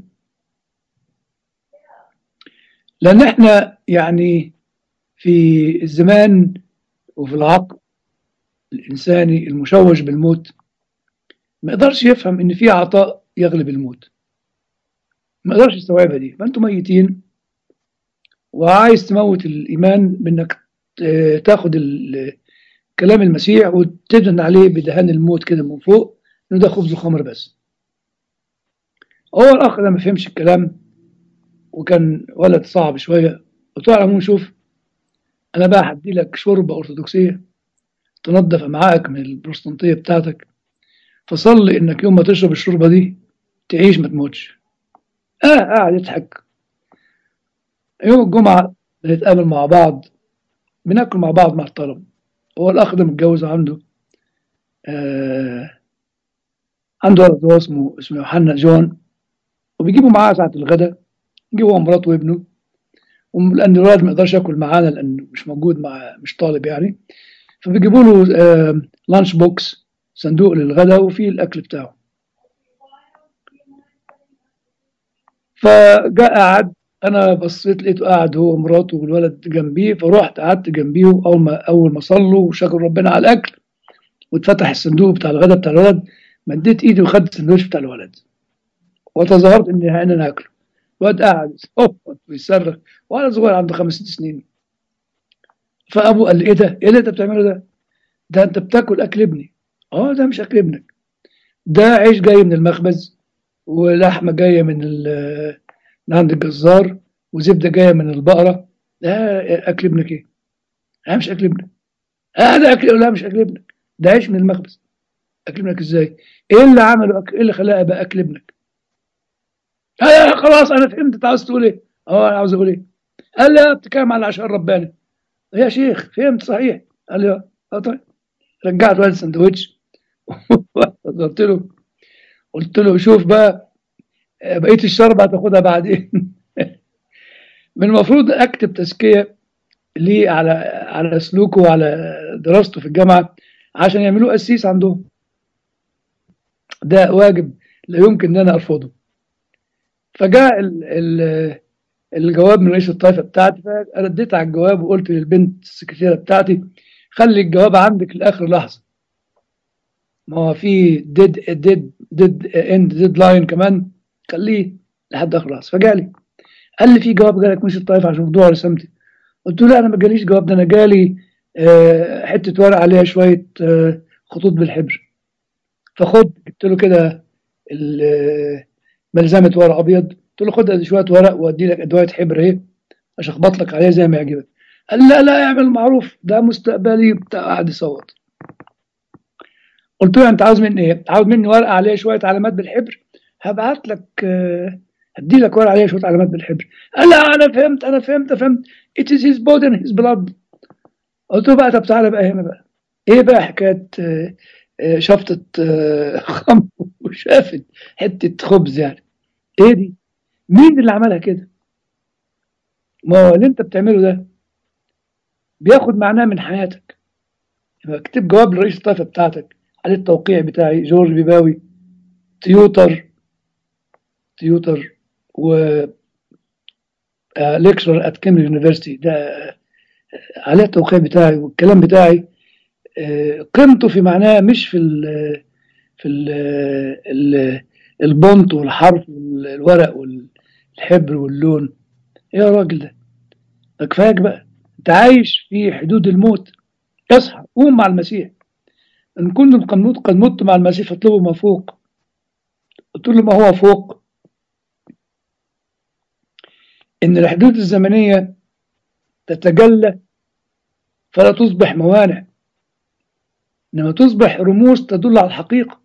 لان احنا يعني في الزمان وفي العقل الإنساني المشوش بالموت ما يقدرش يفهم إن في عطاء يغلب الموت ما يقدرش يستوعبها دي فأنتم ميتين وعايز تموت الإيمان بإنك تاخد كلام المسيح وتدهن عليه بدهان الموت كده من فوق إنه ده خبز وخمر بس هو الأخ ده ما فهمش الكلام وكان ولد صعب شوية قلت له على العموم شوف انا بقى هدي لك شوربه ارثوذكسيه تنظف امعائك من البروتستانتيه بتاعتك فصلي انك يوم ما تشرب الشوربه دي تعيش ما تموتش اه قاعد يضحك يوم الجمعه بنتقابل مع بعض بناكل مع بعض مع الطلبه هو الاخ ده متجوز عنده آه عنده ولد هو اسمه اسمه يوحنا جون وبيجيبوا معاه ساعه الغداء يجيبوا هو مراته وابنه لان الولد ما يقدرش ياكل معانا لانه مش موجود مع مش طالب يعني فبيجيبوا له آه لانش بوكس صندوق للغداء وفيه الاكل بتاعه فجاء قعد انا بصيت لقيته قاعد هو ومراته والولد جنبيه فرحت قعدت جنبيه اول ما اول ما صلوا وشكروا ربنا على الاكل واتفتح الصندوق بتاع الغداء بتاع الولد مديت ايدي وخدت السندوتش بتاع الولد وتظاهرت اني انا ناكله الواد قاعد ويصرخ وانا صغير عنده خمس ست سنين فابوه قال لي ايه ده؟ ايه اللي انت بتعمله ده؟ ده انت بتاكل اكل ابني اه ده مش اكل ابنك ده عيش جاي من المخبز ولحمه جايه من من عند الجزار وزبده جايه من البقره ده اكل ابنك ايه؟ لا مش اكل ابنك هذا اكل لا مش اكل ابنك ده عيش من المخبز اكل ابنك ازاي؟ ايه اللي عمله ايه اللي خلاه يبقى اكل ابنك؟ آه خلاص انا فهمت انت عاوز تقول ايه اه انا عاوز اقول ايه قال لي بتتكلم على عشان رباني يا شيخ فهمت صحيح قال لي اه طيب رجعت واحد سندوتش قلت له قلت له شوف بقى بقيه الشرب هتاخدها بعدين من المفروض اكتب تزكيه ليه على على سلوكه وعلى دراسته في الجامعه عشان يعملوه قسيس عندهم ده واجب لا يمكن ان انا ارفضه فجاء ال ال الجواب من رئيس الطائفه بتاعتي فرديت على الجواب وقلت للبنت السكرتيره بتاعتي خلي الجواب عندك لاخر لحظه ما هو في ديد ديد ديد اند ديدلاين كمان خليه لحد اخر لحظه فجالي قال لي في جواب جالك مش الطائفه عشان موضوع رسمتي قلت له لا انا ما جاليش جواب ده انا جالي آه حته ورق عليها شويه آه خطوط بالحبر فخد جبت له كده ملزمه ورق ابيض قلت له خد شويه ورق وادي لك ادويه حبر اهي اشخبط لك عليها زي ما يعجبك قال لا لا اعمل معروف ده مستقبلي بتاع قاعد يصوت قلت له انت عاوز مني ايه؟ عاوز مني ورقه عليها شويه علامات بالحبر هبعت لك هدي لك ورقه عليها شويه علامات بالحبر قال لا انا فهمت انا فهمت فهمت it is his body and his blood قلت له بقى طب تعالى بقى هنا بقى ايه بقى حكايه شفطه خمر وشافت حته خبز يعني ايه دي؟ مين اللي عملها كده؟ ما هو اللي انت بتعمله ده بياخد معناه من حياتك اكتب جواب لرئيس الطائفه بتاعتك عليه التوقيع بتاعي جورج بيباوي تيوتر تيوتر و ليكشر ات كامبريدج يونيفرستي ده عليه التوقيع بتاعي والكلام بتاعي قيمته في معناه مش في ال في ال ال البونت والحرف والورق والحبر واللون ايه يا راجل ده كفاياك بقى انت عايش في حدود الموت اصحى قوم مع المسيح ان كنتم قد مت قد مت مع المسيح فاطلبوا ما فوق قلت له ما هو فوق ان الحدود الزمنيه تتجلى فلا تصبح موانع انما تصبح رموز تدل على الحقيقه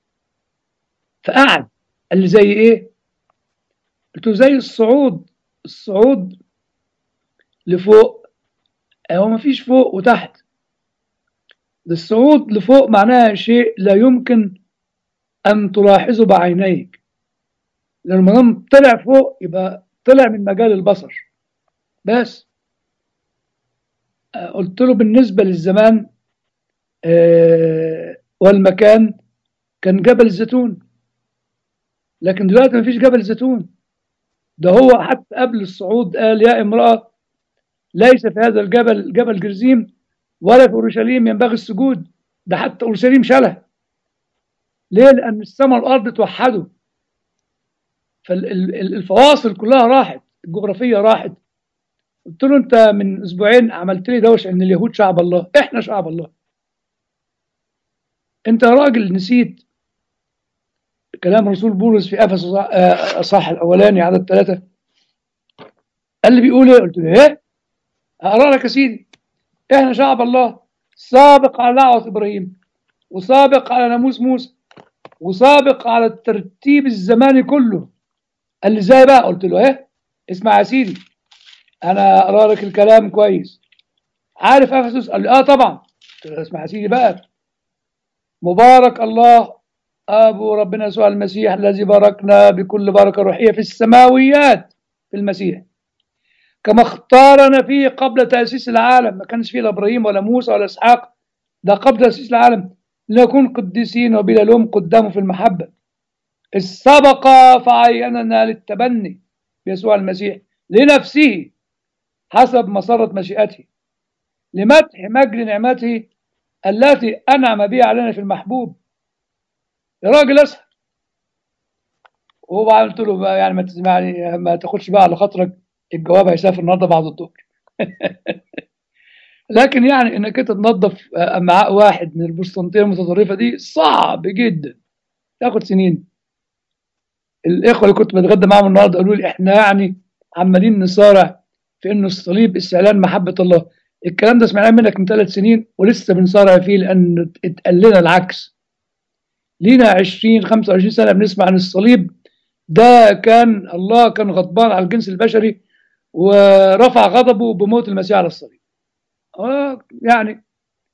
فقعد قال لي زي ايه قلت له زي الصعود الصعود لفوق هو ما فيش فوق وتحت ده الصعود لفوق معناها شيء لا يمكن أن تلاحظه بعينيك لأنه ما دام طلع فوق يبقى طلع من مجال البصر بس قلت له بالنسبة للزمان والمكان كان جبل الزيتون لكن دلوقتي ما فيش جبل الزيتون ده هو حتى قبل الصعود قال يا امرأة ليس في هذا الجبل جبل جرزيم ولا في اورشليم ينبغي السجود ده حتى اورشليم شالها ليه لان السماء والارض توحدوا فالفواصل كلها راحت الجغرافيه راحت قلت له انت من اسبوعين عملت لي دوش ان اليهود شعب الله احنا شعب الله انت يا راجل نسيت كلام رسول بولس في افسس اصح الاولاني عدد ثلاثه قال لي بيقول ايه قلت له ايه اقرا لك يا سيدي احنا شعب الله سابق على دعوة ابراهيم وسابق على ناموس موسى وسابق على الترتيب الزماني كله قال لي ازاي بقى قلت له ايه اسمع يا سيدي انا اقرا لك الكلام كويس عارف افسس قال لي اه طبعا قلت له اسمع يا سيدي بقى مبارك الله ابو ربنا يسوع المسيح الذي باركنا بكل بركه روحيه في السماويات في المسيح كما اختارنا فيه قبل تأسيس العالم ما كانش فيه لا إبراهيم ولا موسى ولا إسحاق ده قبل تأسيس العالم لنكون قديسين وبلا لوم قدامه في المحبة السبق فعيننا للتبني بيسوع المسيح لنفسه حسب مسارة مشيئته لمدح مجد نعمته التي أنعم بها علينا في المحبوب يا راجل اسهل وبعد قلت له بقى يعني ما تسمعني ما تاخدش بقى على خاطرك الجواب هيسافر النهارده بعد الظهر لكن يعني انك انت تنظف امعاء واحد من البستانتيه المتطرفه دي صعب جدا تاخد سنين الاخوه اللي كنت بتغدى معاهم النهارده قالوا لي احنا يعني عمالين نصارع في انه الصليب استعلان محبه الله الكلام ده سمعناه منك من ثلاث سنين ولسه بنصارع فيه لان اتقال لنا العكس لينا 20 25 سنه بنسمع عن الصليب ده كان الله كان غضبان على الجنس البشري ورفع غضبه بموت المسيح على الصليب آه يعني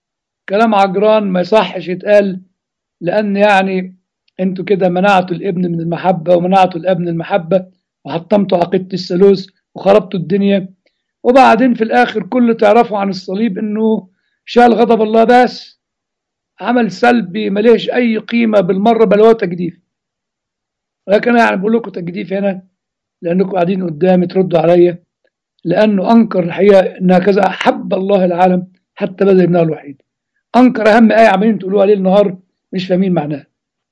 كلام عجران ما يصحش يتقال لأن يعني انتوا كده منعتوا الابن من المحبة ومنعتوا الاب من المحبة وحطمتوا عقيدة الثالوث وخربتوا الدنيا وبعدين في الآخر كل اللي تعرفوا عن الصليب إنه شال غضب الله بس عمل سلبي مليش أي قيمة بالمرة بل هو تجديف لكن أنا يعني بقول لكم تجديف هنا لأنكم قاعدين قدامي تردوا عليا لأنه أنكر الحقيقة إن هكذا أحب الله العالم حتى بذل ابنه الوحيد أنكر أهم آية عمالين تقولوها ليل نهار مش فاهمين معناها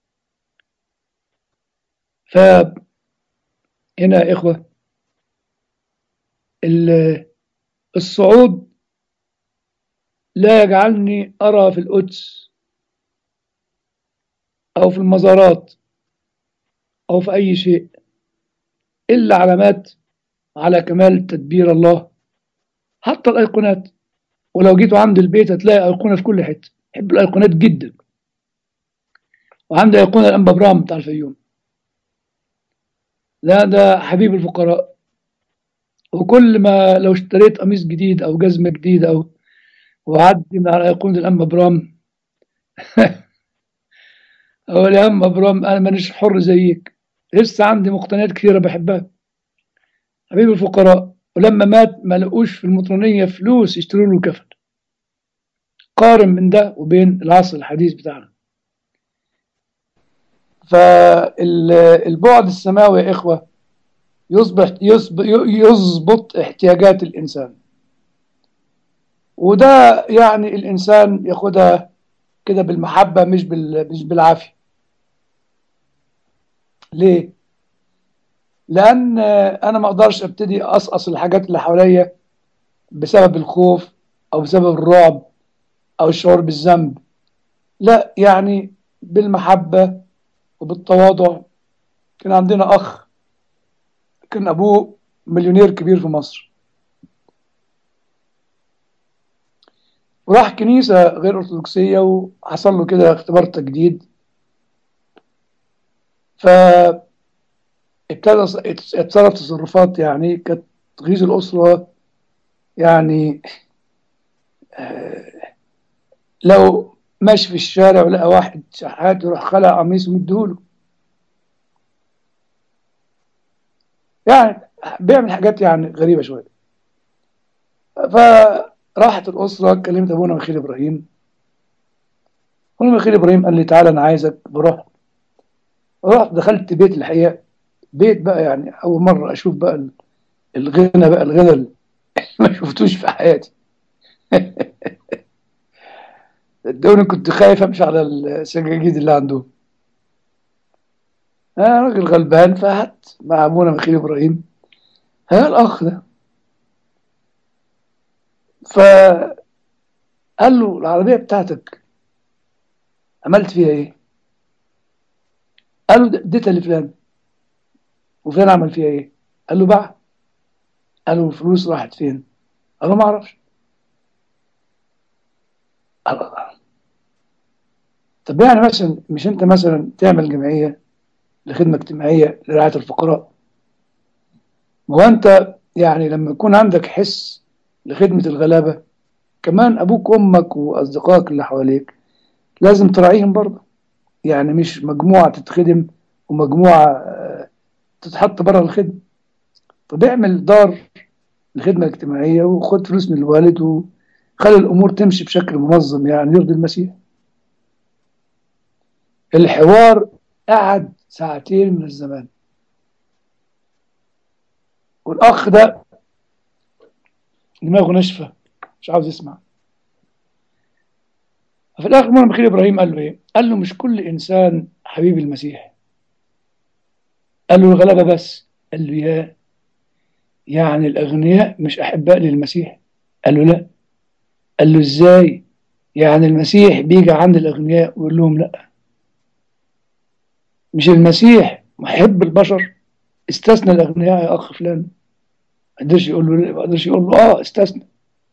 ف هنا يا إخوة الصعود لا يجعلني أرى في القدس أو في المزارات أو في أي شيء إلا علامات على كمال تدبير الله حتى الأيقونات ولو جيتوا عند البيت هتلاقي أيقونة في كل حتة بحب الأيقونات جدا وعندي أيقونة الأنبا برام بتاع الفيوم لا ده حبيب الفقراء وكل ما لو اشتريت قميص جديد او جزمه جديد او وعدي من على ايقونه الام برام اقول يا ام برام انا مانيش حر زيك لسه عندي مقتنيات كثيره بحبها حبيب الفقراء ولما مات ما لقوش في المطرانيه فلوس يشتروا له كفن قارن من ده وبين العصر الحديث بتاعنا فالبعد السماوي يا إخوة يصبح يظبط احتياجات الإنسان وده يعني الإنسان ياخدها كده بالمحبة مش مش بالعافية ليه؟ لأن أنا ما أقدرش أبتدي أقصقص الحاجات اللي حواليا بسبب الخوف أو بسبب الرعب أو الشعور بالذنب لا يعني بالمحبة وبالتواضع كان عندنا أخ كان أبوه مليونير كبير في مصر وراح كنيسة غير أرثوذكسية وحصل له كده اختبار تجديد ف ابتدى يتصرف تصرفات يعني كانت تغيظ الأسرة يعني لو ماشي في الشارع ولقى واحد شحات يروح خلع قميص ومديهوله يعني بيعمل حاجات يعني غريبة شوية فراحت الأسرة كلمت أبونا مخيل إبراهيم أبونا مخيل إبراهيم قال لي تعالى أنا عايزك بروح رحت دخلت بيت الحقيقة بيت بقى يعني أول مرة أشوف بقى الغنى بقى الغنى اللي ما شفتوش في حياتي الدولة كنت خايف امشي على السجاجيد اللي عنده انا راجل غلبان فهت مع ابونا مخيل ابراهيم ها الاخ ده فقال له العربية بتاعتك عملت فيها ايه قال له اديتها لفلان وفلان عمل فيها ايه قال له باع قال له الفلوس راحت فين قال له ما اعرفش الله طب يعني مثلا مش انت مثلا تعمل جمعيه لخدمه اجتماعيه لرعايه الفقراء ما هو انت يعني لما يكون عندك حس لخدمه الغلابه كمان ابوك وامك واصدقائك اللي حواليك لازم تراعيهم برضه يعني مش مجموعه تتخدم ومجموعه تتحط بره الخدمه طب اعمل دار للخدمه الاجتماعيه وخد فلوس من الوالد وخلي الامور تمشي بشكل منظم يعني يرضي المسيح الحوار قعد ساعتين من الزمان والاخ ده دماغه ناشفه مش عاوز يسمع ففي الاخر مره بخير ابراهيم قال له ايه قال له مش كل انسان حبيب المسيح قال له الغلبه بس قال له يا يعني الاغنياء مش احباء للمسيح قال له لا قال له ازاي يعني المسيح بيجي عند الاغنياء ويقول لهم لا مش المسيح محب البشر استثنى الاغنياء يا اخ فلان ما قدرش يقول له ما قدرش يقول له اه استثنى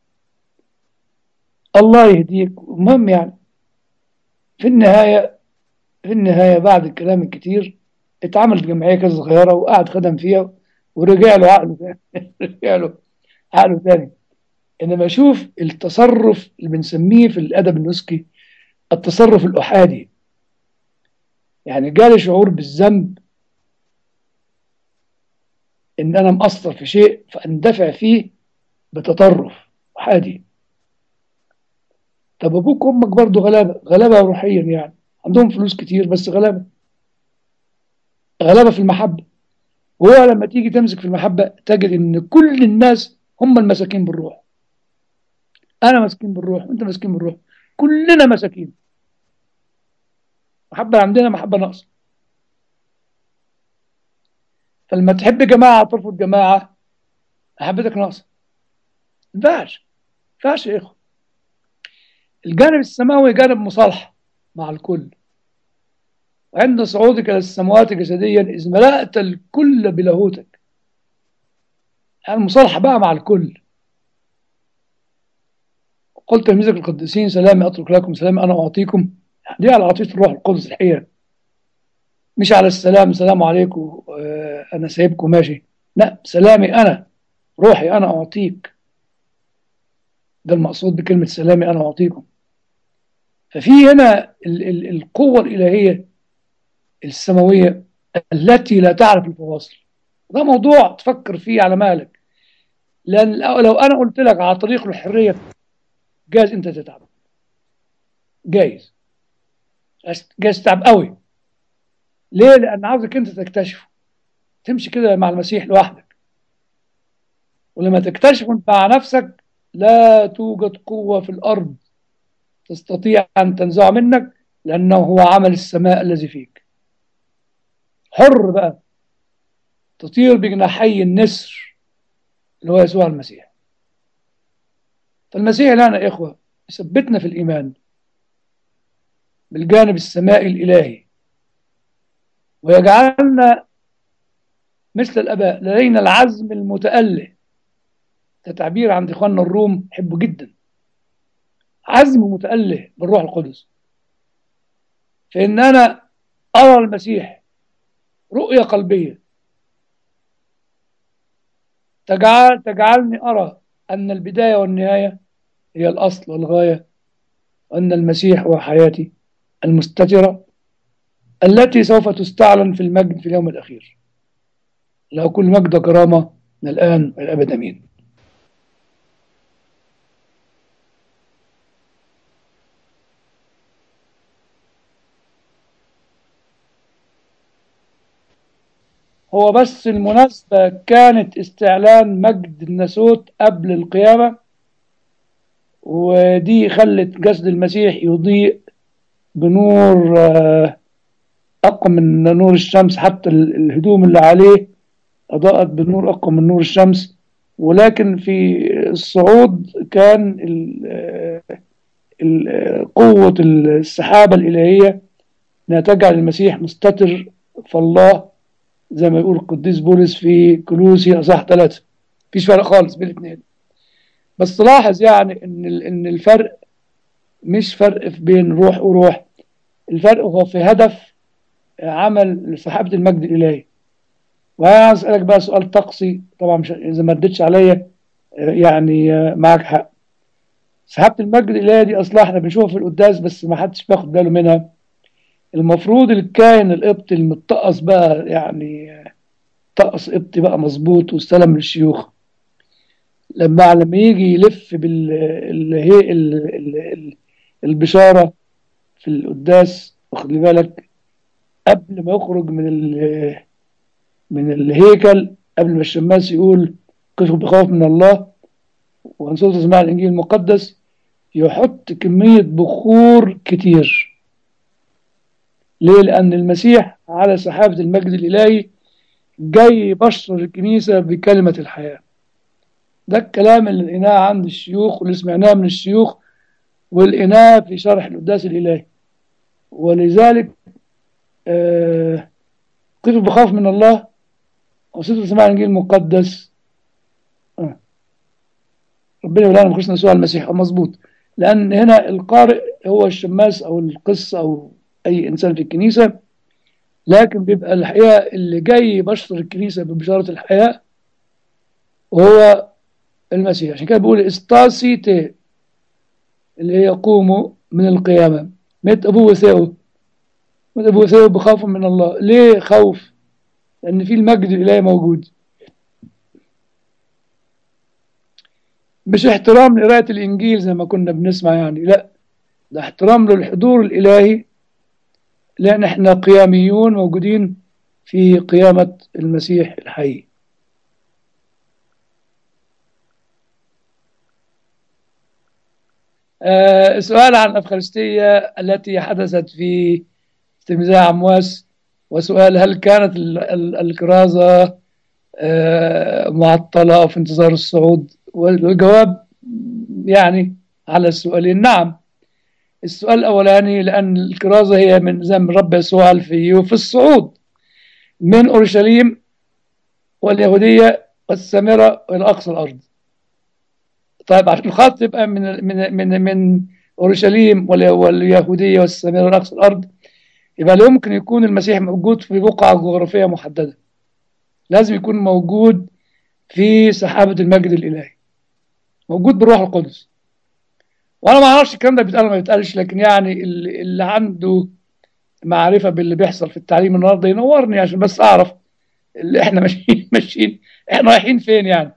الله يهديك المهم يعني في النهاية في النهاية بعد الكلام الكتير اتعملت جمعية كده صغيرة وقعد خدم فيها ورجع له عقله تاني رجع له عقله تاني انما اشوف التصرف اللي بنسميه في الادب النسكي التصرف الاحادي يعني جالي شعور بالذنب ان انا مقصر في شيء فاندفع فيه بتطرف احادي طب ابوك وامك برضه غلابه غلابه روحيا يعني عندهم فلوس كتير بس غلابه غلابه في المحبه وهو لما تيجي تمسك في المحبه تجد ان كل الناس هم المساكين بالروح انا مسكين بالروح وانت مسكين بالروح كلنا مساكين محبه عندنا محبه ناقصه فلما تحب جماعه ترفض جماعه محبتك ناقصه ما ينفعش ما ينفعش يا اخوه الجانب السماوي جانب مصالحه مع الكل وعند صعودك الى السماوات جسديا اذ ملأت الكل بلاهوتك يعني المصالحه بقى مع الكل قلت تلاميذك القديسين سلامي اترك لكم سلامي انا اعطيكم دي على عطيه الروح القدس الحقيقه مش على السلام سلام عليكم آه، انا سايبكم ماشي لا سلامي انا روحي انا اعطيك ده المقصود بكلمه سلامي انا اعطيكم ففي هنا ال ال القوه الالهيه السماويه التي لا تعرف الفواصل ده موضوع تفكر فيه على مالك لان لو انا قلت لك على طريق الحريه جايز انت تتعب جايز جايز تتعب قوي ليه لان عاوزك انت تكتشفه تمشي كده مع المسيح لوحدك ولما تكتشفه مع نفسك لا توجد قوة في الأرض تستطيع أن تنزع منك لأنه هو عمل السماء الذي فيك حر بقى تطير بجناحي النسر اللي هو يسوع المسيح فالمسيح لنا يا إخوة يثبتنا في الإيمان بالجانب السمائي الإلهي ويجعلنا مثل الآباء لدينا العزم المتأله ده تعبير عند إخواننا الروم حبه جدا عزم متأله بالروح القدس فإن أنا أرى المسيح رؤية قلبية تجعل تجعلني أرى أن البداية والنهاية هي الأصل والغاية وأن المسيح هو حياتي المستترة التي سوف تستعلن في المجد في اليوم الأخير له كل مجد وكرامة من الآن والأبد أمين هو بس المناسبة كانت استعلان مجد الناسوت قبل القيامة ودي خلت جسد المسيح يضيء بنور آه، أقوى من نور الشمس حتى ال- الهدوم اللي عليه أضاءت بنور أقوى من نور الشمس ولكن في الصعود كان ال- آه، ال- آه، قوة السحابة الإلهية أنها تجعل المسيح مستتر فالله زي ما يقول القديس بولس في كلوسي أصح ثلاثة مفيش فرق خالص بين الاثنين بس تلاحظ يعني ان ال- ان الفرق مش فرق في بين روح وروح الفرق هو في هدف عمل سحابة المجد الإلهي وأنا عايز أسألك بقى سؤال طقسي طبعا مش إذا ما ردتش عليا يعني معك حق سحابة المجد الإلهي دي أصلا احنا بنشوفها في القداس بس ما حدش بياخد باله منها المفروض الكاهن القبطي المتقص بقى يعني طقس قبطي بقى مظبوط واستلم من الشيوخ لما لما يجي يلف بال ال- هي- ال- ال- ال- البشارة في القداس واخد لي بالك قبل ما يخرج من ال- من الهيكل قبل ما الشماس يقول قفوا بخوف من الله وانصتوا تسمع الانجيل المقدس يحط كمية بخور كتير ليه؟ لأن المسيح على سحابة المجد الإلهي جاي يبشر الكنيسة بكلمة الحياة ده الكلام اللي لقيناه عند الشيوخ واللي سمعناه من الشيوخ والقيناه في شرح القداس الإلهي ولذلك آه قفوا بخوف من الله وصيتوا تسمع الإنجيل المقدس آه. ربنا يولانا نخشنا يسوع المسيح آه، مظبوط لأن هنا القارئ هو الشماس أو القس أو أي إنسان في الكنيسة لكن بيبقى الحقيقة اللي جاي يبشر الكنيسة ببشارة الحياة وهو المسيح عشان كده بيقول استاسي تي اللي هي قوموا من القيامة مت أبوه ثيو مت أبوه ثيو بخوف من الله ليه خوف لأن في المجد الإلهي موجود مش احترام لقراءة الإنجيل زي ما كنا بنسمع يعني لا ده احترام للحضور الإلهي لأن احنا قياميون موجودين في قيامة المسيح الحي آه سؤال عن الأفخارستية التي حدثت في تلميذها عمواس وسؤال هل كانت ال- ال- الكرازة آه معطلة في انتظار الصعود والجواب يعني على السؤالين نعم السؤال الأولاني لأن الكرازة هي من زي ما الرب يسوع قال في في الصعود من أورشليم واليهودية والسامرة إلى أقصى الأرض طيب عشان الخط يبقى من من من من أورشليم والي- واليهودية والسامرة إلى أقصى الأرض يبقى لا يمكن يكون المسيح موجود في بقعة جغرافية محددة لازم يكون موجود في سحابة المجد الإلهي موجود بالروح القدس وانا ما اعرفش الكلام ده بيتقال ولا ما بيتقالش لكن يعني اللي, اللي عنده معرفه باللي بيحصل في التعليم النهارده ينورني عشان بس اعرف اللي احنا ماشيين ماشيين احنا رايحين فين يعني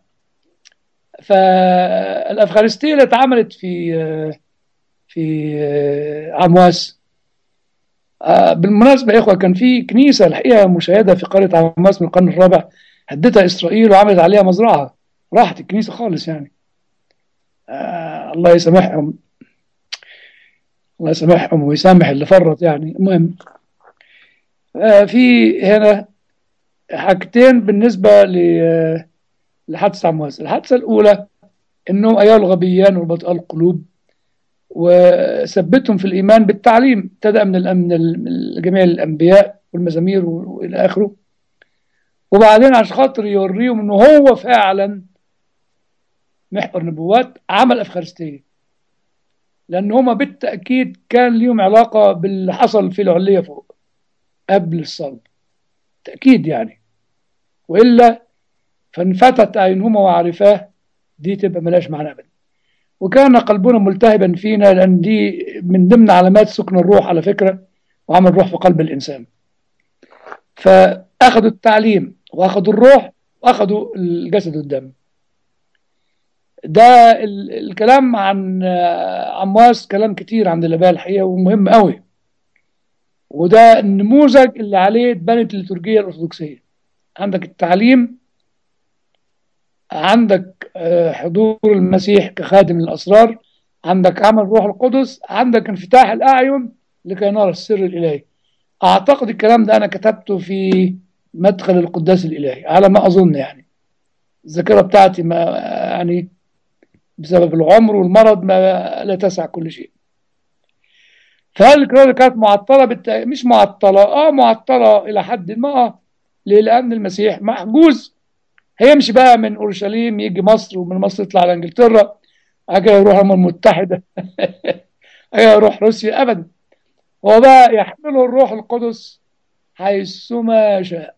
فالافغانستيه اللي اتعملت في في عمواس آه، بالمناسبه يا اخوه كان في كنيسه الحقيقه مشاهده في قريه عمواس من القرن الرابع هدتها اسرائيل وعملت عليها مزرعه راحت الكنيسه خالص يعني آه الله يسامحهم الله يسامحهم ويسامح اللي فرط يعني المهم آه في هنا حاجتين بالنسبة ل- لحادثة عمواس الحادثة الأولى إنهم أيها الغبيان والبطئاء القلوب وثبتهم في الإيمان بالتعليم ابتدأ من الأم- من ال- من جميع الأنبياء والمزامير وإلى آخره وبعدين عشان خاطر يوريهم إنه هو فعلا محور نبوات عمل أفخارستية لأن هما بالتأكيد كان ليهم علاقة باللي حصل في العلية فوق قبل الصلب تأكيد يعني وإلا فانفتت أعينهما وعرفاه دي تبقى ملاش معنى أبدا وكان قلبنا ملتهبا فينا لأن دي من ضمن علامات سكن الروح على فكرة وعمل الروح في قلب الإنسان فأخذوا التعليم وأخذوا الروح وأخذوا الجسد والدم ده ال- الكلام عن آه، عمواس كلام كتير عند الآباء الحقيقة ومهم قوي وده النموذج اللي عليه اتبنت الليتورجية الأرثوذكسية عندك التعليم عندك آه، حضور المسيح كخادم الأسرار عندك عمل روح القدس عندك انفتاح الأعين لكي نرى السر الإلهي أعتقد الكلام ده أنا كتبته في مدخل القداس الإلهي على ما أظن يعني الذاكرة بتاعتي ما يعني بسبب العمر والمرض ما لا تسع كل شيء فهل الكرازة كانت معطلة بالت... مش معطلة اه معطلة إلى حد ما آه. ليه؟ لأن المسيح محجوز هيمشي بقى من أورشليم يجي مصر ومن مصر يطلع على إنجلترا بعد كده يروح الأمم المتحدة هي يروح روسيا أبدا هو بقى يحمله الروح القدس حيثما شاء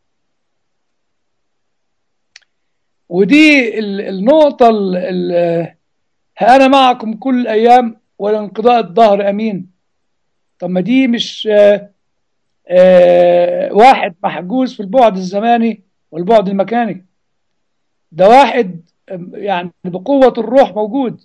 ودي ال- النقطة ال- ال- ها أنا معكم كل الأيام ولانقضاء الظهر أمين طب ما دي مش آه، آه، واحد محجوز في البعد الزماني والبعد المكاني ده واحد آم، يعني بقوة الروح موجود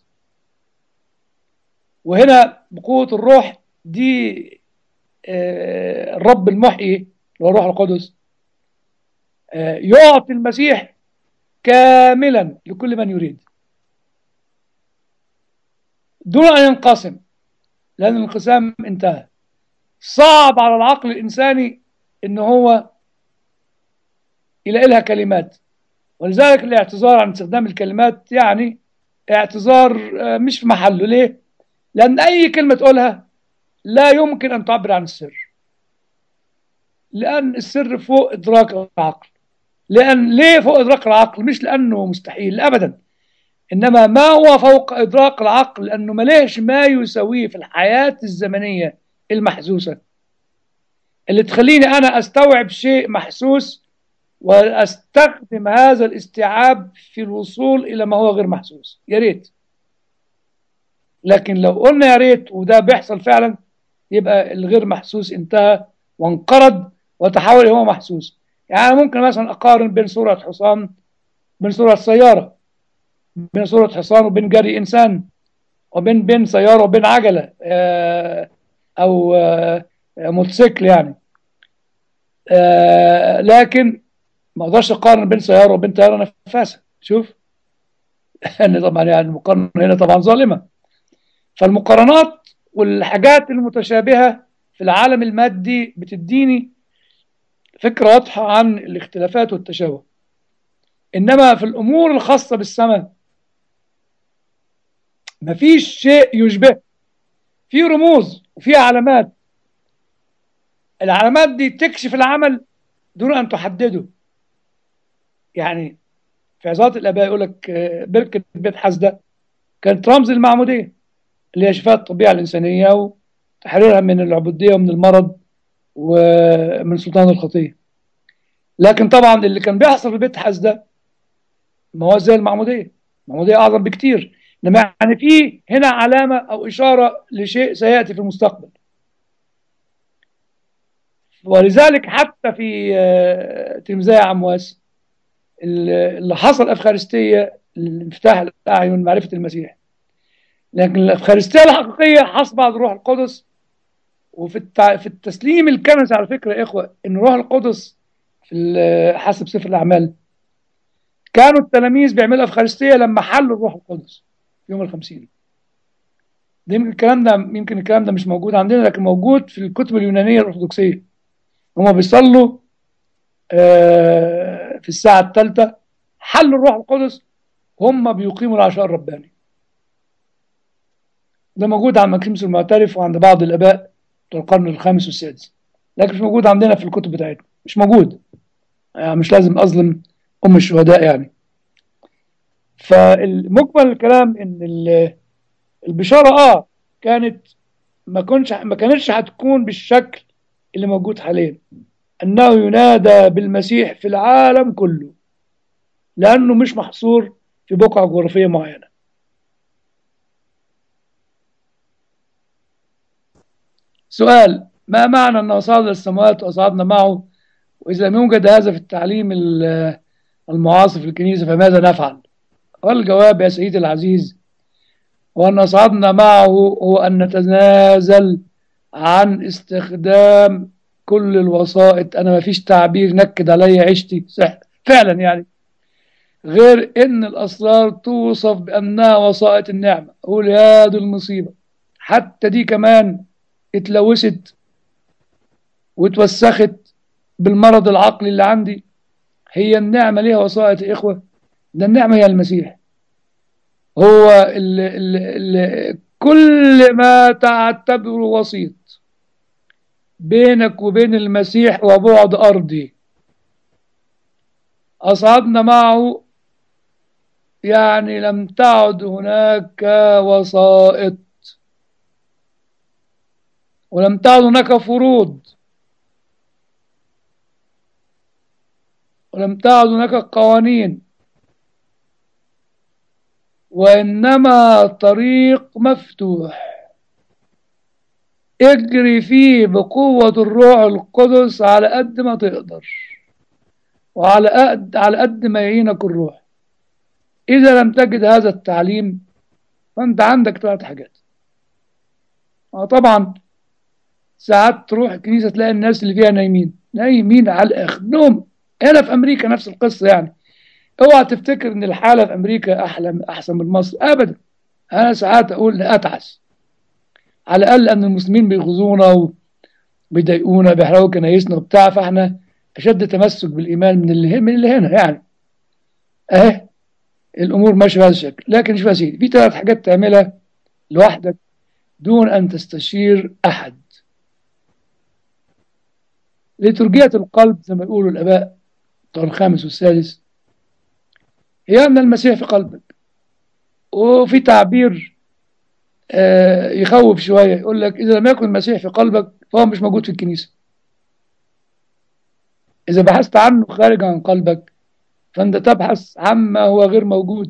وهنا بقوة الروح دي آه، الرب المحيي اللي هو الروح القدس آه، يعطي المسيح كاملا لكل من يريد دون أن ينقسم لأن الانقسام انتهى صعب على العقل الإنساني إن هو يلاقي لها كلمات ولذلك الاعتذار عن استخدام الكلمات يعني اعتذار آه، مش في محله ليه؟ لأن أي كلمة تقولها لا يمكن أن تعبر عن السر لأن السر فوق إدراك العقل لأن ليه فوق إدراك العقل مش لأنه مستحيل أبدا إنما ما هو فوق إدراك العقل لأنه مليش ما يساويه في الحياة الزمنية المحسوسة اللي تخليني أنا أستوعب شيء محسوس واستخدم هذا الاستيعاب في الوصول الى ما هو غير محسوس يا ريت لكن لو قلنا يا ريت وده بيحصل فعلا يبقى الغير محسوس انتهى وانقرض وتحول هو محسوس يعني ممكن مثلا اقارن بين صورة حصان بين صورة سيارة بين صورة حصان وبين جري انسان وبين بين سيارة وبين عجلة آه، او آه، موتوسيكل يعني آه، لكن ما اقدرش اقارن بين سيارة وبين طيارة نفاثة شوف ان طبعا يعني المقارنة هنا طبعا ظالمة فالمقارنات والحاجات المتشابهة في العالم المادي بتديني فكرة واضحة عن الاختلافات والتشابه إنما في الأمور الخاصة بالسماء مفيش شيء يشبه في رموز وفي علامات العلامات دي تكشف العمل دون أن تحدده يعني في عظات الآباء يقول لك آه، بركة بيت حسدة كانت رمز المعمودية اللي هي شفاء الطبيعة الإنسانية وتحريرها من العبودية ومن المرض ومن سلطان الخطية لكن طبعا اللي كان بيحصل في بيت حسدة ما هو زي المعمودية المعمودية أعظم بكتير إنما يعني في هنا علامة أو إشارة لشيء سيأتي في المستقبل ولذلك حتى في آه، تلميذية عمواس اللي حصل أفخارستية لانفتاح الأعين معرفة المسيح لكن الأفخارستية الحقيقية حصل بعد الروح القدس وفي التع... في التسليم الكنسي على فكرة يا إخوة إن الروح القدس في ال- حسب سفر الأعمال كانوا التلاميذ بيعملوا أفخارستية لما حلوا الروح القدس في يوم الخمسين ده يمكن الكلام ده يمكن الكلام ده مش موجود عندنا لكن موجود في الكتب اليونانية الأرثوذكسية هما بيصلوا آه، في الساعة الثالثة حلوا الروح القدس هم بيقيموا العشاء الرباني ده موجود عند مكرمس المعترف وعند بعض الآباء بتوع القرن الخامس والسادس لكن مش موجود عندنا في الكتب بتاعتنا مش موجود يعني مش لازم أظلم أم الشهداء يعني فالمجمل الكلام إن ال- البشارة آه كانت ما كنتش ما كانتش هتكون بالشكل اللي موجود حاليا أنه ينادى بالمسيح في العالم كله لأنه مش محصور في بقعة جغرافية معينة سؤال ما معنى أنه صعد السماوات وأصعدنا معه وإذا لم يوجد هذا في التعليم ال- المعاصر في الكنيسة فماذا نفعل والجواب يا سيدي العزيز وأن صعدنا معه هو أن نتنازل عن استخدام كل الوسائط أنا ما فيش تعبير نكد علي عيشتي صح فعلا يعني غير إن الأسرار توصف بأنها وسائط النعمة أقول يا دي المصيبة حتى دي كمان اتلوثت واتوسخت بالمرض العقلي اللي عندي هي النعمة ليها وسائط يا إخوة ده النعمة هي المسيح هو ال ال ال كل ما تعتبره وسيط بينك وبين المسيح وبعد أرضي أصعدنا معه يعني لم تعد هناك وسائط ولم تعد هناك فروض ولم تعد هناك قوانين وإنما طريق مفتوح اجري فيه بقوة الروح القدس على قد ما تقدر وعلى قد على قد ما يعينك الروح إذا لم تجد هذا التعليم فأنت عندك ثلاث حاجات آه طبعا ساعات تروح الكنيسة تلاقي الناس اللي فيها نايمين نايمين على الآخر نوم هنا في أمريكا نفس القصة يعني اوعى تفتكر ان الحالة في امريكا احلى احسن من مصر ابدا انا ساعات اقول اتعس على الاقل ان المسلمين بيغزونا وبيضايقونا بيحرقوا كنايسنا وبتاع فاحنا اشد تمسك بالايمان من اللي من اللي هنا يعني اهي الامور ماشيه بهذا الشكل لكن شوف يا سيدي في ثلاث حاجات تعملها لوحدك دون ان تستشير احد لترجية القلب زي ما يقولوا الاباء بتوع الخامس والسادس هي أن المسيح في قلبك وفي تعبير آه يخوف شوية يقول لك إذا لم يكن المسيح في قلبك فهو مش موجود في الكنيسة إذا بحثت عنه خارج عن قلبك فأنت تبحث عما هو غير موجود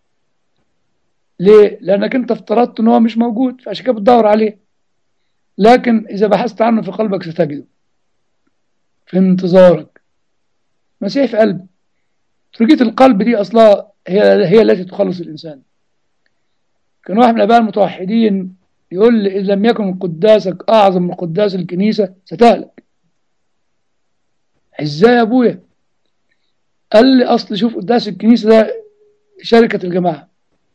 ليه؟ لأنك أنت افترضت أنه هو مش موجود فعشان كده بتدور عليه لكن إذا بحثت عنه في قلبك ستجده في انتظارك مسيح في قلبك تركية القلب دي أصلا هي هي التي تخلص الإنسان كان واحد من الآباء المتوحدين يقول لي إن لم يكن قداسك أعظم من قداس الكنيسة ستهلك إزاي يا أبويا قال لي أصل شوف قداس الكنيسة ده شركة الجماعة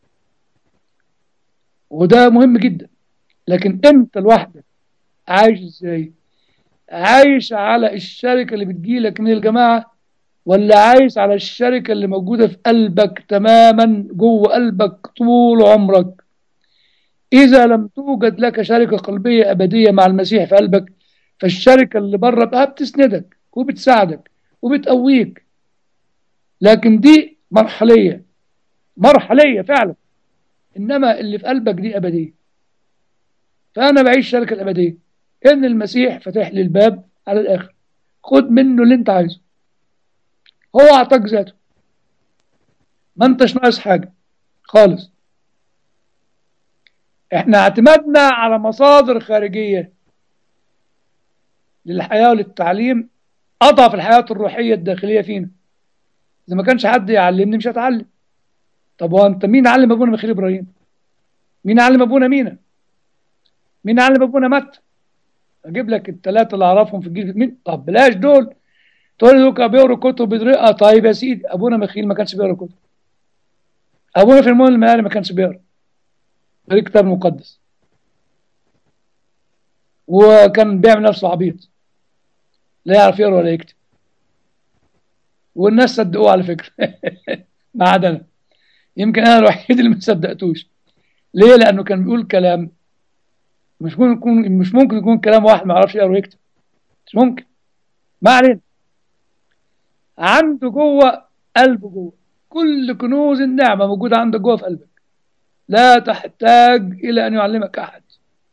وده مهم جدا لكن أنت لوحدك عايش إزاي عايش على الشركة اللي بتجيلك من الجماعة ولا عايش على الشركة اللي موجودة في قلبك تماما جوه قلبك طول عمرك إذا لم توجد لك شركة قلبية أبدية مع المسيح في قلبك فالشركة اللي بره بقى بتسندك وبتساعدك وبتقويك لكن دي مرحلية مرحلية فعلا إنما اللي في قلبك دي أبدية فأنا بعيش الشركة الأبدية إن المسيح فتح لي الباب على الآخر خد منه اللي أنت عايزه هو أعطاك ذاته ما أنتش ناقص حاجة خالص احنا اعتمدنا على مصادر خارجية للحياة وللتعليم أضعف الحياة الروحية الداخلية فينا إذا ما كانش حد يعلمني مش هتعلم طب وانت مين علم ابونا ميخائيل ابراهيم مين علم ابونا مينا مين علم ابونا متى اجيب لك الثلاثه اللي اعرفهم في الجيل مين طب بلاش دول تقول لي دول بيقروا كتب بيدرقها طيب يا سيدي ابونا ميخائيل ما كانش بيقرا كتب ابونا في المول المالي ما كانش بيقرا غير الكتاب المقدس وكان بيعمل نفسه عبيط لا يعرف يقرا ولا يكتب والناس صدقوه على فكره ما عدا انا يمكن انا الوحيد اللي ما صدقتوش ليه لانه كان بيقول كلام مش ممكن يكون مش ممكن يكون كلام واحد ما يعرفش يقرا ويكتب مش ممكن ما علينا عنده جوه قلبه جوه كل كنوز النعمه موجوده عندك جوه في قلبك لا تحتاج الى ان يعلمك احد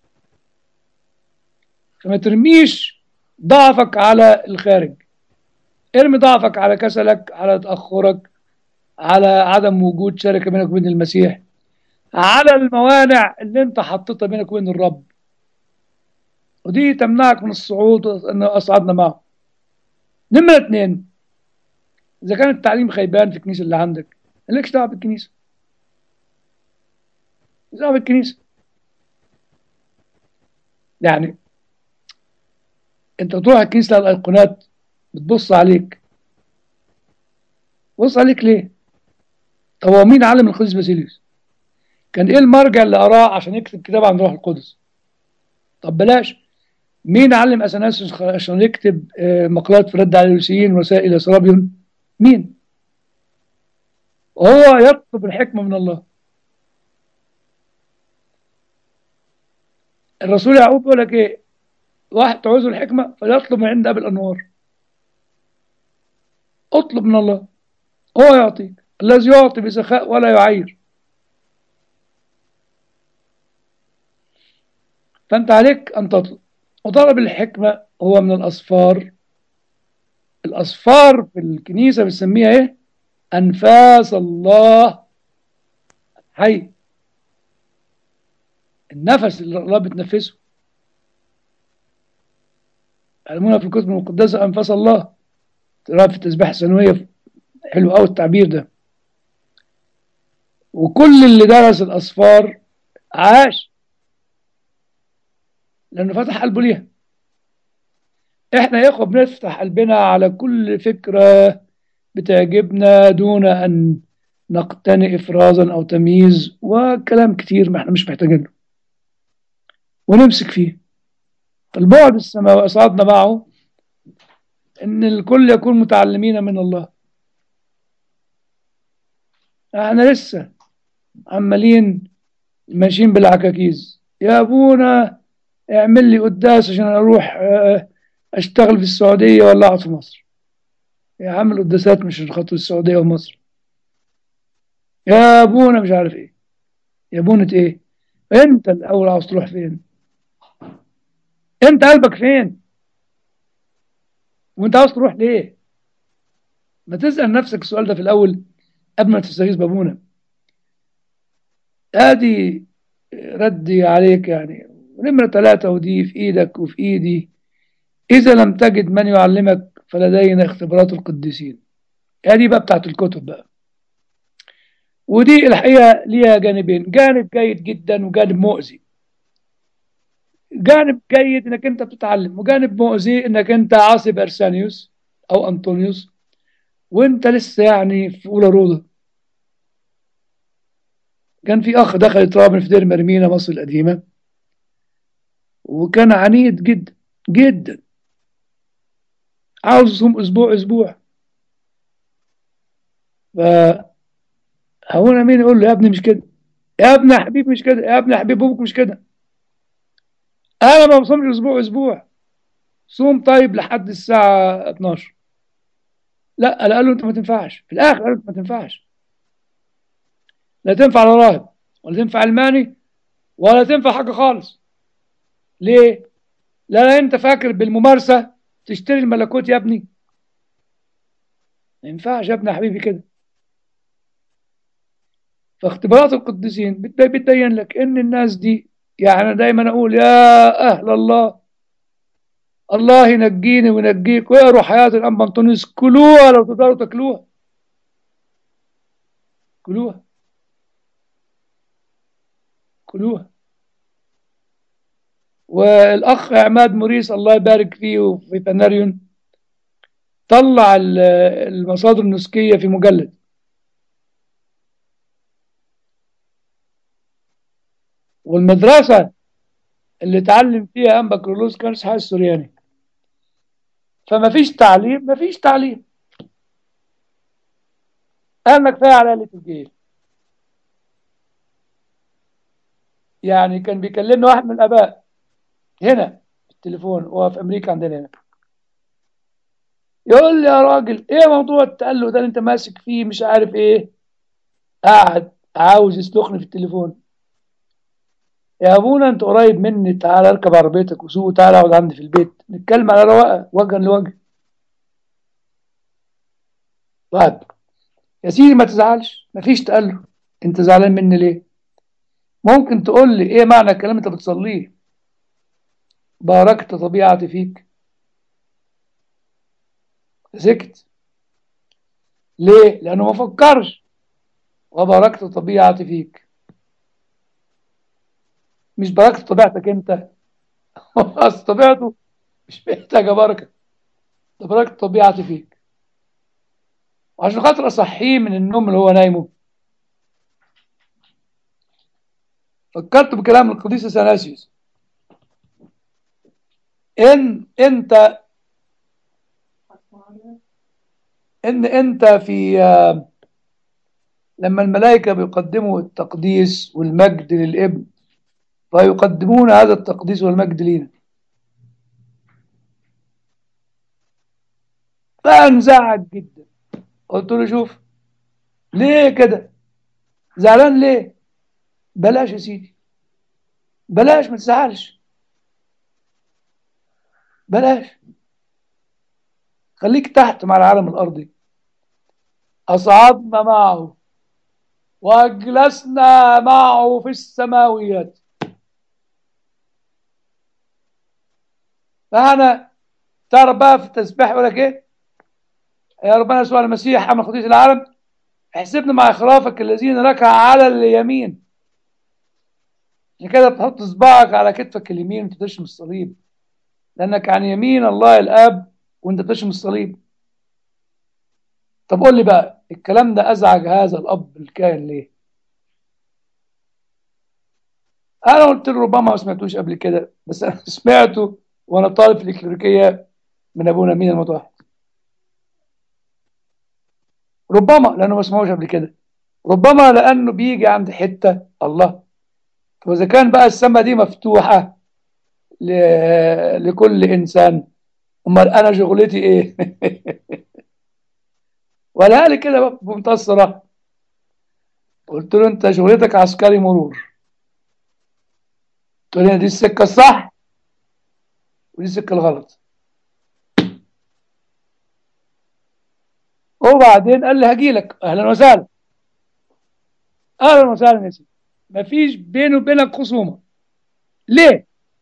فما ترميش ضعفك على الخارج ارمي ضعفك على كسلك على تاخرك على عدم وجود شركه بينك وبين المسيح على الموانع اللي انت حطيتها بينك وبين الرب ودي تمنعك من الصعود ان اصعدنا معه نمرة اتنين اذا كان التعليم خيبان في الكنيسه اللي عندك مالكش دعوه بالكنيسه مالكش دعوه بالكنيسه يعني انت تروح الكنيسه الايقونات بتبص عليك بص عليك ليه طب هو مين علم القديس باسيليوس كان ايه المرجع اللي قراه عشان يكتب كتاب عن روح القدس طب بلاش مين علم اثناسيوس عشان يكتب مقالات في رد على الروسيين وسائل الى سرابيون مين هو يطلب الحكمه من الله الرسول يعقوب بيقول لك ايه واحد تعوز الحكمه فليطلب من عند ابي الانوار اطلب من الله هو يعطيك الذي يعطي بسخاء ولا يعير فأنت عليك أن تطلب وطلب الحكمة هو من الأصفار الأصفار في الكنيسة بنسميها إيه؟ أنفاس الله حي النفس اللي الله بتنفسه علمونا في الكتب المقدسة أنفاس الله تقراها في التسبيحة السنوية حلو قوي التعبير ده وكل اللي درس الأصفار عاش لأنه فتح قلبه ليها إحنا يا إخوة بنفتح قلبنا على كل فكرة بتعجبنا دون أن نقتني إفرازا أو تمييز وكلام كتير ما إحنا مش محتاجينه ونمسك فيه البعد السماوي أصعدنا معه إن الكل يكون متعلمين من الله احنا لسه عمالين ماشيين بالعكاكيز يا ابونا اعمل لي قداس عشان اروح اشتغل في السعوديه ولا اقعد في مصر يا عم القداسات مش عشان خاطر السعوديه ومصر يا ابونا مش عارف ايه يا ابونا ايه انت الاول عاوز تروح فين انت قلبك فين وانت عاوز تروح ليه ما تسأل نفسك السؤال ده في الأول قبل ما تستغيث بابونا ادي ردي عليك يعني ونمرة ثلاثة ودي في ايدك وفي ايدي اذا لم تجد من يعلمك فلدينا اختبارات القديسين ادي بقى بتاعت الكتب بقى ودي الحقيقة ليها جانبين جانب جيد جدا وجانب مؤذي جانب جيد انك انت بتتعلم وجانب مؤذي انك انت عاصب ارسانيوس او انطونيوس وانت لسه يعني في اولى روضه كان في اخ دخل يتراب في دير مرمينا مصر القديمه وكان عنيد جدا جدا عاوز يصوم اسبوع اسبوع ف هون مين يقول له يا ابني مش كده يا ابني يا حبيبي مش كده يا ابني يا حبيب ابوك مش كده انا ما بصومش اسبوع اسبوع صوم طيب لحد الساعه 12 لا قال له انت ما تنفعش في الاخر قال له ما تنفعش لا تنفع لا راهب ولا تنفع علماني ولا تنفع حاجه خالص ليه لا انت فاكر بالممارسه تشتري الملكوت يا ابني ما ينفعش يا ابني يا حبيبي كده فاختبارات القديسين بتبين لك ان الناس دي يعني انا دايما اقول يا اهل الله الله ينجيني وينجيك واقروا حياة الأنبا أنطونيوس كلوها لو تقدروا تاكلوها كلوها كلوها والأخ عماد موريس الله يبارك فيه وفي بناريون طلع المصادر النسكية في مجلد والمدرسة اللي اتعلم فيها أنبا كرولوس كان صحيح السورياني فما فيش تعليم ما فيش تعليم أنا كفاية على آلة الجيل يعني كان بيكلمنا واحد من الآباء هنا في التليفون هو في أمريكا عندنا هنا يقول لي يا راجل ايه موضوع التألق ده اللي انت ماسك فيه مش عارف ايه قاعد عاوز يسلخني في التليفون يا ابونا انت قريب مني تعال اركب عربيتك وسوق تعال اقعد عندي في البيت نتكلم على رواقه وجها لوجه طيب يا سيدي ما تزعلش مفيش تألق انت زعلان مني ليه ممكن تقول لي ايه معنى الكلام انت بتصليه باركت طبيعتي فيك سكت ليه لانه ما فكرش وباركت طبيعتي فيك مش باركت طبيعتك انت اصل طبيعته مش محتاجه بركه ده باركت طبيعتي فيك وعشان خاطر اصحيه من النوم اللي هو نايمه فكرت بكلام القديس اثناسيوس ان انت ان انت في لما الملائكه بيقدموا التقديس والمجد للابن فيقدمون هذا التقديس والمجد لينا فانزعج جدا قلت له شوف ليه كده زعلان ليه بلاش يا سيدي بلاش ما تزعلش بلاش خليك تحت مع العالم الارضي اصعدنا معه واجلسنا معه في السماويات فانا تعرف بقى في التسبيح يقول لك ايه يا ربنا يسوع المسيح حمل خطيه العالم احسبنا مع اخرافك الذين ركع على اليمين عشان كده بتحط صباعك على كتفك اليمين وانت تشم الصليب لانك عن يمين الله الاب وانت تشم الصليب طب قول لي بقى الكلام ده ازعج هذا الاب الكائن ليه انا قلت له ربما ما سمعتوش قبل كده بس انا سمعته وانا طالب في الكليريكيه من ابونا مين المتوحد ربما لانه ما سمعوش قبل كده ربما لانه بيجي عند حته الله واذا كان بقى السماء دي مفتوحه ل... لكل انسان امال انا شغلتي ايه ولا لي كده بمنتهى الصراحه قلت له انت شغلتك عسكري مرور قلت له دي السكه الصح ودي السكه الغلط وبعدين قال لي هجي لك اهلا وسهلا اهلا وسهلا يا سيدي مفيش بيني وبينك خصومه ليه؟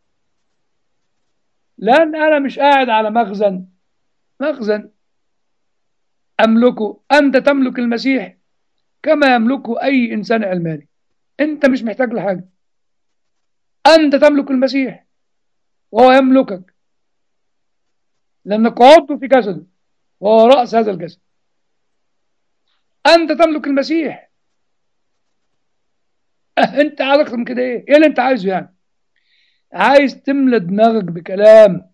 لان انا مش قاعد على مخزن مخزن املكه انت تملك المسيح كما يملكه اي انسان علماني انت مش محتاج لحاجه انت تملك المسيح وهو يملكك لانك عضو في جسده وهو راس هذا الجسد انت تملك المسيح أه انت عايز اكتر من كده ايه؟ ايه اللي انت عايزه يعني؟ عايز تملى دماغك بكلام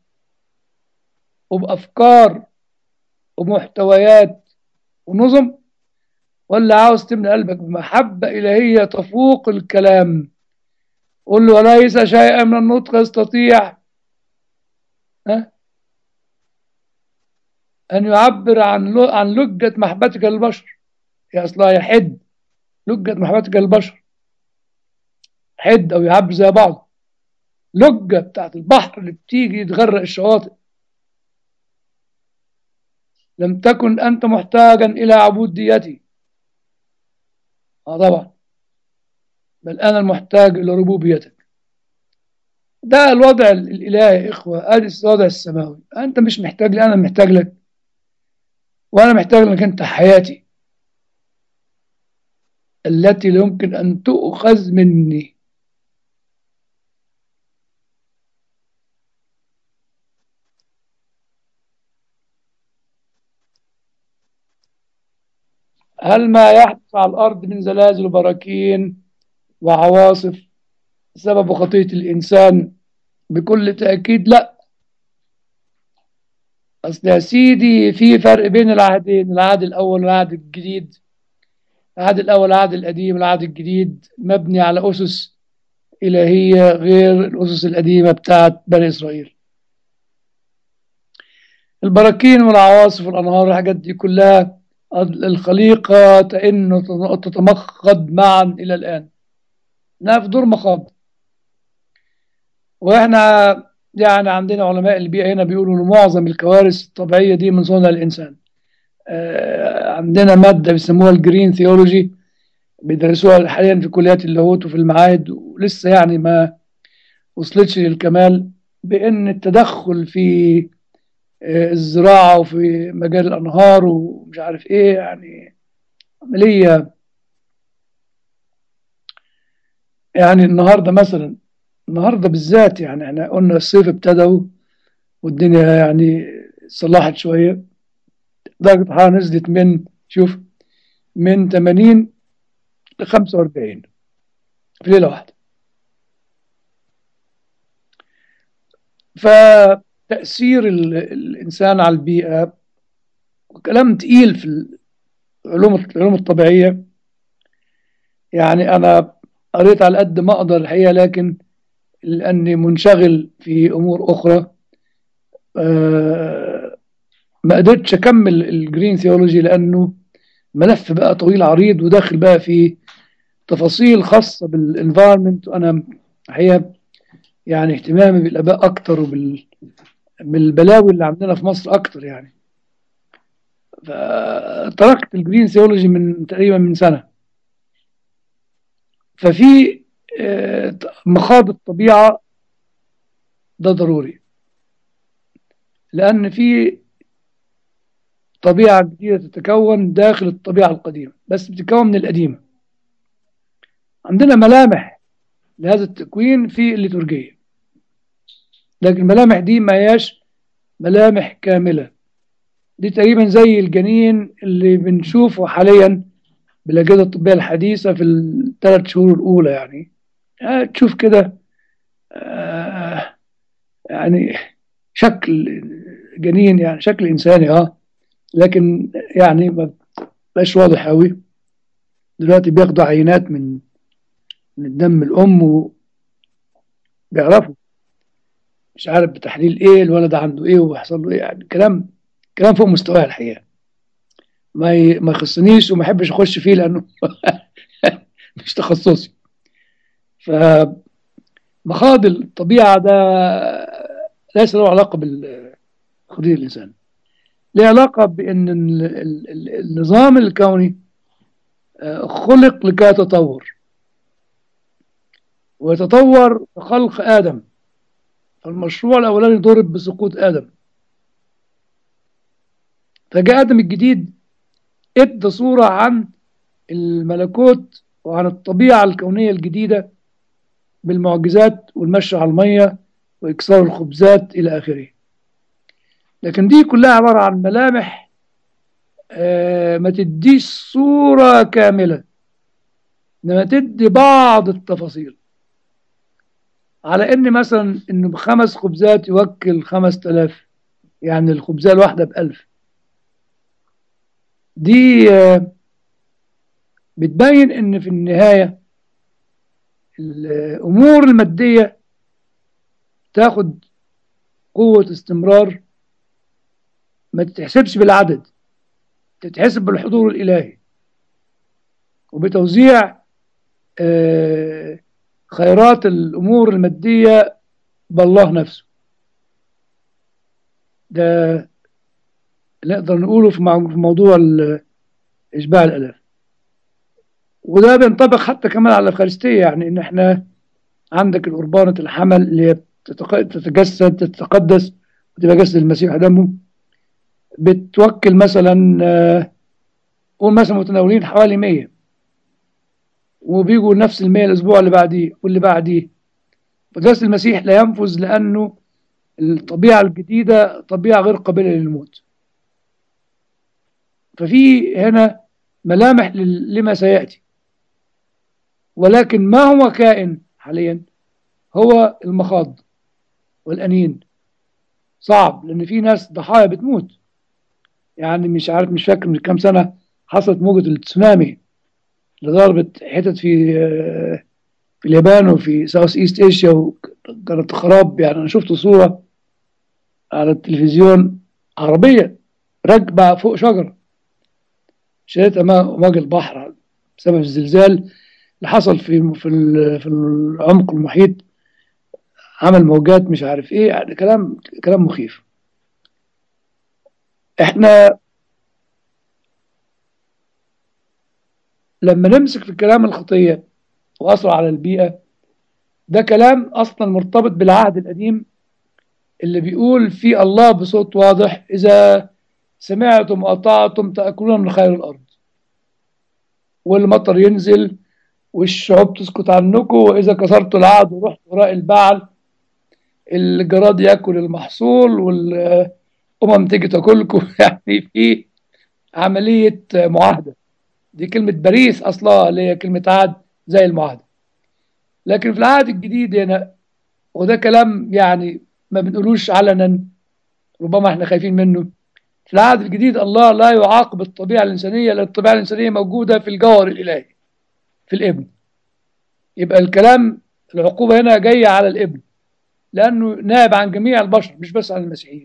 وبافكار ومحتويات ونظم ولا عاوز تملى قلبك بمحبه الهيه تفوق الكلام قل له وليس شيئا من النطق يستطيع ها ان يعبر عن عن لجه محبتك للبشر هي اصلها يحد لجه محبتك للبشر حد او يعبر زي بعض لجة بتاعت البحر اللي بتيجي تغرق الشواطئ لم تكن أنت محتاجا إلى عبوديتي آه طبعا بل أنا المحتاج إلى ربوبيتك ده الوضع الإلهي يا إخوة هذا الوضع السماوي أنت مش محتاج لي أنا محتاج لك وأنا محتاج لك أنت حياتي التي لا يمكن أن تؤخذ مني هل ما يحدث على الأرض من زلازل وبراكين وعواصف سبب خطية الإنسان بكل تأكيد لا أصل يا سيدي في فرق بين العهدين العهد الأول والعهد الجديد العهد الأول العهد القديم العهد الجديد مبني على أسس إلهية غير الأسس القديمة بتاعت بني إسرائيل البراكين والعواصف والأنهار الحاجات دي كلها الخليقة إنه تتمخض معا إلى الآن إنها في دور مخاض وإحنا يعني عندنا علماء البيئة هنا بيقولوا إن معظم الكوارث الطبيعية دي من صنع الإنسان عندنا مادة بيسموها الجرين ثيولوجي بيدرسوها حاليا في كليات اللاهوت وفي المعاهد ولسه يعني ما وصلتش للكمال بأن التدخل في الزراعة وفي مجال الأنهار ومش عارف إيه يعني عملية يعني النهاردة مثلا النهاردة بالذات يعني احنا قلنا الصيف ابتدى والدنيا يعني صلحت شوية درجة الحرارة نزلت من شوف من 80 ل 45 في ليلة واحدة فتأثير الإنسان على البيئة كلام تقيل في العلوم العلوم الطبيعية يعني أنا قريت على قد ما أقدر الحقيقة لكن لأني منشغل في أمور أخرى أه ما قدرتش أكمل الجرين ثيولوجي لأنه ملف بقى طويل عريض وداخل بقى في تفاصيل خاصة بالانفايرمنت وأنا الحقيقة يعني اهتمامي بالآباء أكتر وبال بالبلاوي اللي عندنا في مصر أكتر يعني فتركت الجرين ثيولوجي من تقريبا من سنة ففي مخاض الطبيعة ده ضروري لأن في طبيعة جديدة تتكون داخل الطبيعة القديمة بس بتتكون من القديمة عندنا ملامح لهذا التكوين في الليتورجية لكن الملامح دي ما هياش ملامح كاملة دي تقريبا زي الجنين اللي بنشوفه حاليا بالأجهزة الطبية الحديثة في الثلاث شهور الأولى يعني آه تشوف كده آه يعني شكل جنين يعني شكل إنساني اه لكن يعني ما بقاش واضح قوي دلوقتي بياخدوا عينات من من الدم الأم وبيعرفوا مش عارف بتحليل ايه الولد عنده ايه ويحصل له ايه يعني كلام كلام فوق مستواه الحقيقه ما ي... ما يخصنيش وما احبش اخش فيه لانه مش تخصصي ف مخاض الطبيعه ده ليس له علاقه بالقضيه الانسان ليه علاقة بأن ال- ال- ال- النظام الكوني آه، خلق لكي يتطور ويتطور بخلق آدم فالمشروع الأولاني ضرب بسقوط آدم فجاء آدم الجديد ادى صورة عن الملكوت وعن الطبيعة الكونية الجديدة بالمعجزات والمشي على المية وإكسار الخبزات إلى آخره لكن دي كلها عبارة عن ملامح آه، ما تديش صورة كاملة إنما تدي بعض التفاصيل على إن مثلا إنه بخمس خبزات يوكل خمس تلاف يعني الخبزة الواحدة بألف دي آه، بتبين إن في النهاية الأمور المادية تاخد قوة استمرار ما تتحسبش بالعدد تتحسب بالحضور الإلهي وبتوزيع آه، خيرات الأمور المادية بالله نفسه ده اللي نقدر نقوله في مع- في موضوع ال- إشباع الآلاف وده بينطبق حتى كمان على الأفخارستية يعني إن إحنا عندك القربانة الحمل اللي هي بتتق- تتجسد تتقدس وتبقى جسد المسيح دمه بتوكل مثلا آه، قول مثلا متناولين حوالي 100 وبيجوا نفس المية الأسبوع اللي بعديه واللي بعديه فجسد المسيح لا ينفذ لأنه الطبيعة الجديدة طبيعة غير قابلة للموت ففي هنا ملامح لل- لما سيأتي ولكن ما هو كائن حاليا هو المخاض والأنين صعب لأن في ناس ضحايا بتموت يعني مش عارف مش فاكر من كام سنة حصلت موجة التسونامي اللي ضربت حتت في آه، في اليابان وفي ساوث ايست ايشيا وكانت خراب يعني انا شفت صورة على التلفزيون عربية راكبة فوق شجرة شالتها ما- موج البحر بسبب الزلزال اللي حصل في في ال- في العمق المحيط عمل موجات مش عارف ايه يعني كلام كلام مخيف احنا لما نمسك في كلام الخطية وأثره على البيئة ده كلام أصلا مرتبط بالعهد القديم اللي بيقول في الله بصوت واضح إذا سمعتم وأطعتم تأكلون من خير الأرض والمطر ينزل والشعوب تسكت عنكم وإذا كسرتوا العهد ورحت وراء البعل الجراد ياكل المحصول والأمم تيجي تاكلكم يعني في عملية معاهدة دي كلمة باريس أصلها اللي هي كلمة عهد زي المعاهدة لكن في العهد الجديد هنا وده كلام يعني ما بنقولوش علنا ربما احنا خايفين منه في العهد الجديد الله لا يعاقب الطبيعة الإنسانية لأن الطبيعة الإنسانية موجودة في الجوهر الإلهي في الابن يبقى الكلام العقوبة هنا جاية على الابن لأنه نائب عن جميع البشر مش بس عن المسيحيين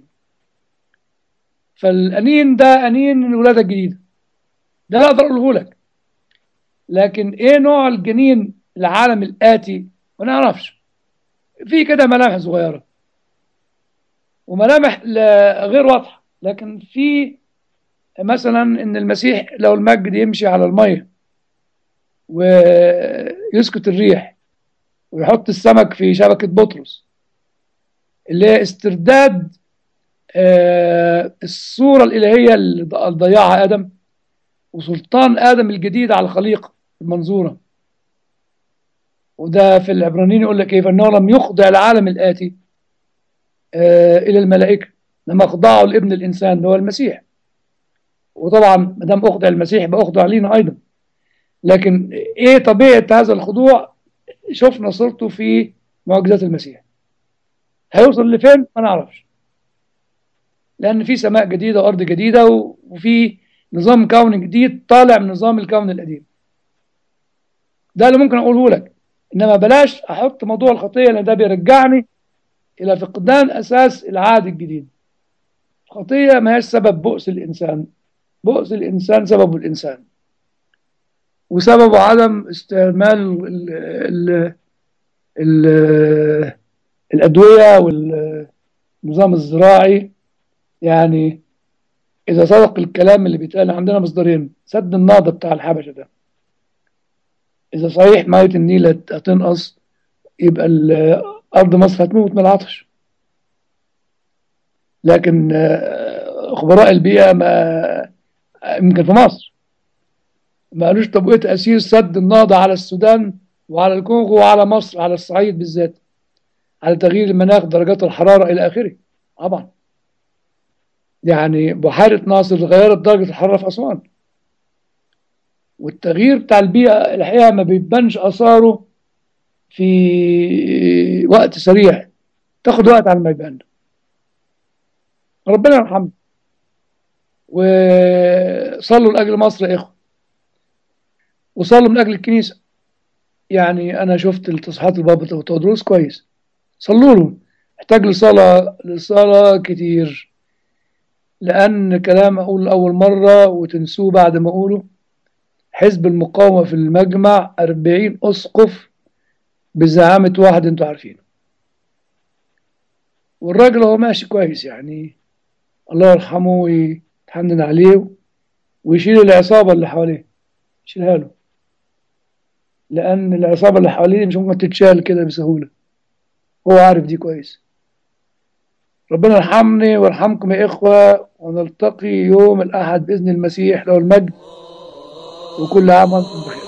فالأنين ده أنين الولادة الجديدة ده لا أقدر أقوله لك لكن إيه نوع الجنين العالم الآتي ما نعرفش في كده ملامح صغيرة وملامح لا- غير واضحة لكن في مثلا ان المسيح لو المجد يمشي على المية ويسكت الريح ويحط السمك في شبكة بطرس اللي هي استرداد آه، الصورة الإلهية اللي ض- ضيعها آدم وسلطان آدم الجديد على الخليقة المنظورة وده في العبرانيين يقول لك ايه فانه لم يخضع العالم الاتي آه الى الملائكه لما اخضعوا لابن الانسان اللي هو المسيح وطبعا ما دام اخضع المسيح يبقى اخضع لينا ايضا لكن ايه طبيعه هذا الخضوع شفنا صورته في معجزات المسيح هيوصل لفين ما نعرفش لان في سماء جديده وارض جديده و- وفي نظام كوني جديد طالع من نظام الكون القديم ده اللي ممكن اقوله لك انما بلاش احط موضوع الخطيه لان ده بيرجعني الى فقدان اساس العهد الجديد الخطيه ما هيش سبب بؤس الانسان بؤس الانسان سببه الانسان وسببه عدم استعمال ال ال ال الادويه والنظام الزراعي يعني إذا صدق الكلام اللي بيتقال عندنا مصدرين سد النهضة بتاع الحبشة ده إذا صحيح مية النيل هت- هتنقص يبقى ال- أرض مصر هتموت من العطش لكن آه، خبراء البيئة ما يمكن في مصر ما قالوش طب ايه تأثير سد النهضة على السودان وعلى الكونغو وعلى مصر على الصعيد بالذات على تغيير المناخ درجات الحرارة إلى آخره طبعا يعني بحيرة ناصر غيرت درجة الحرارة في أسوان والتغيير بتاع البيئة الحقيقة ما بيبانش آثاره في وقت سريع تاخد وقت على ما يبان ربنا يرحمه وصلوا لأجل مصر يا إخوة وصلوا من أجل الكنيسة يعني أنا شفت التصحيحات البابا وتودروس كويس صلوا له احتاج لصلاة لصلاة كتير لأن كلام أقول أول مرة وتنسوه بعد ما أقوله حزب المقاومة في المجمع أربعين أسقف بزعامة واحد أنتوا عارفينه والراجل هو ماشي كويس يعني الله يرحمه ويتحنن عليه ويشيل العصابة اللي حواليه يشيلها له لأن العصابة اللي حواليه مش ممكن تتشال كده بسهولة هو عارف دي كويس ربنا يرحمني ويرحمكم يا إخوة ونلتقي يوم الأحد بإذن المسيح له المجد وكل عام وأنتم بخير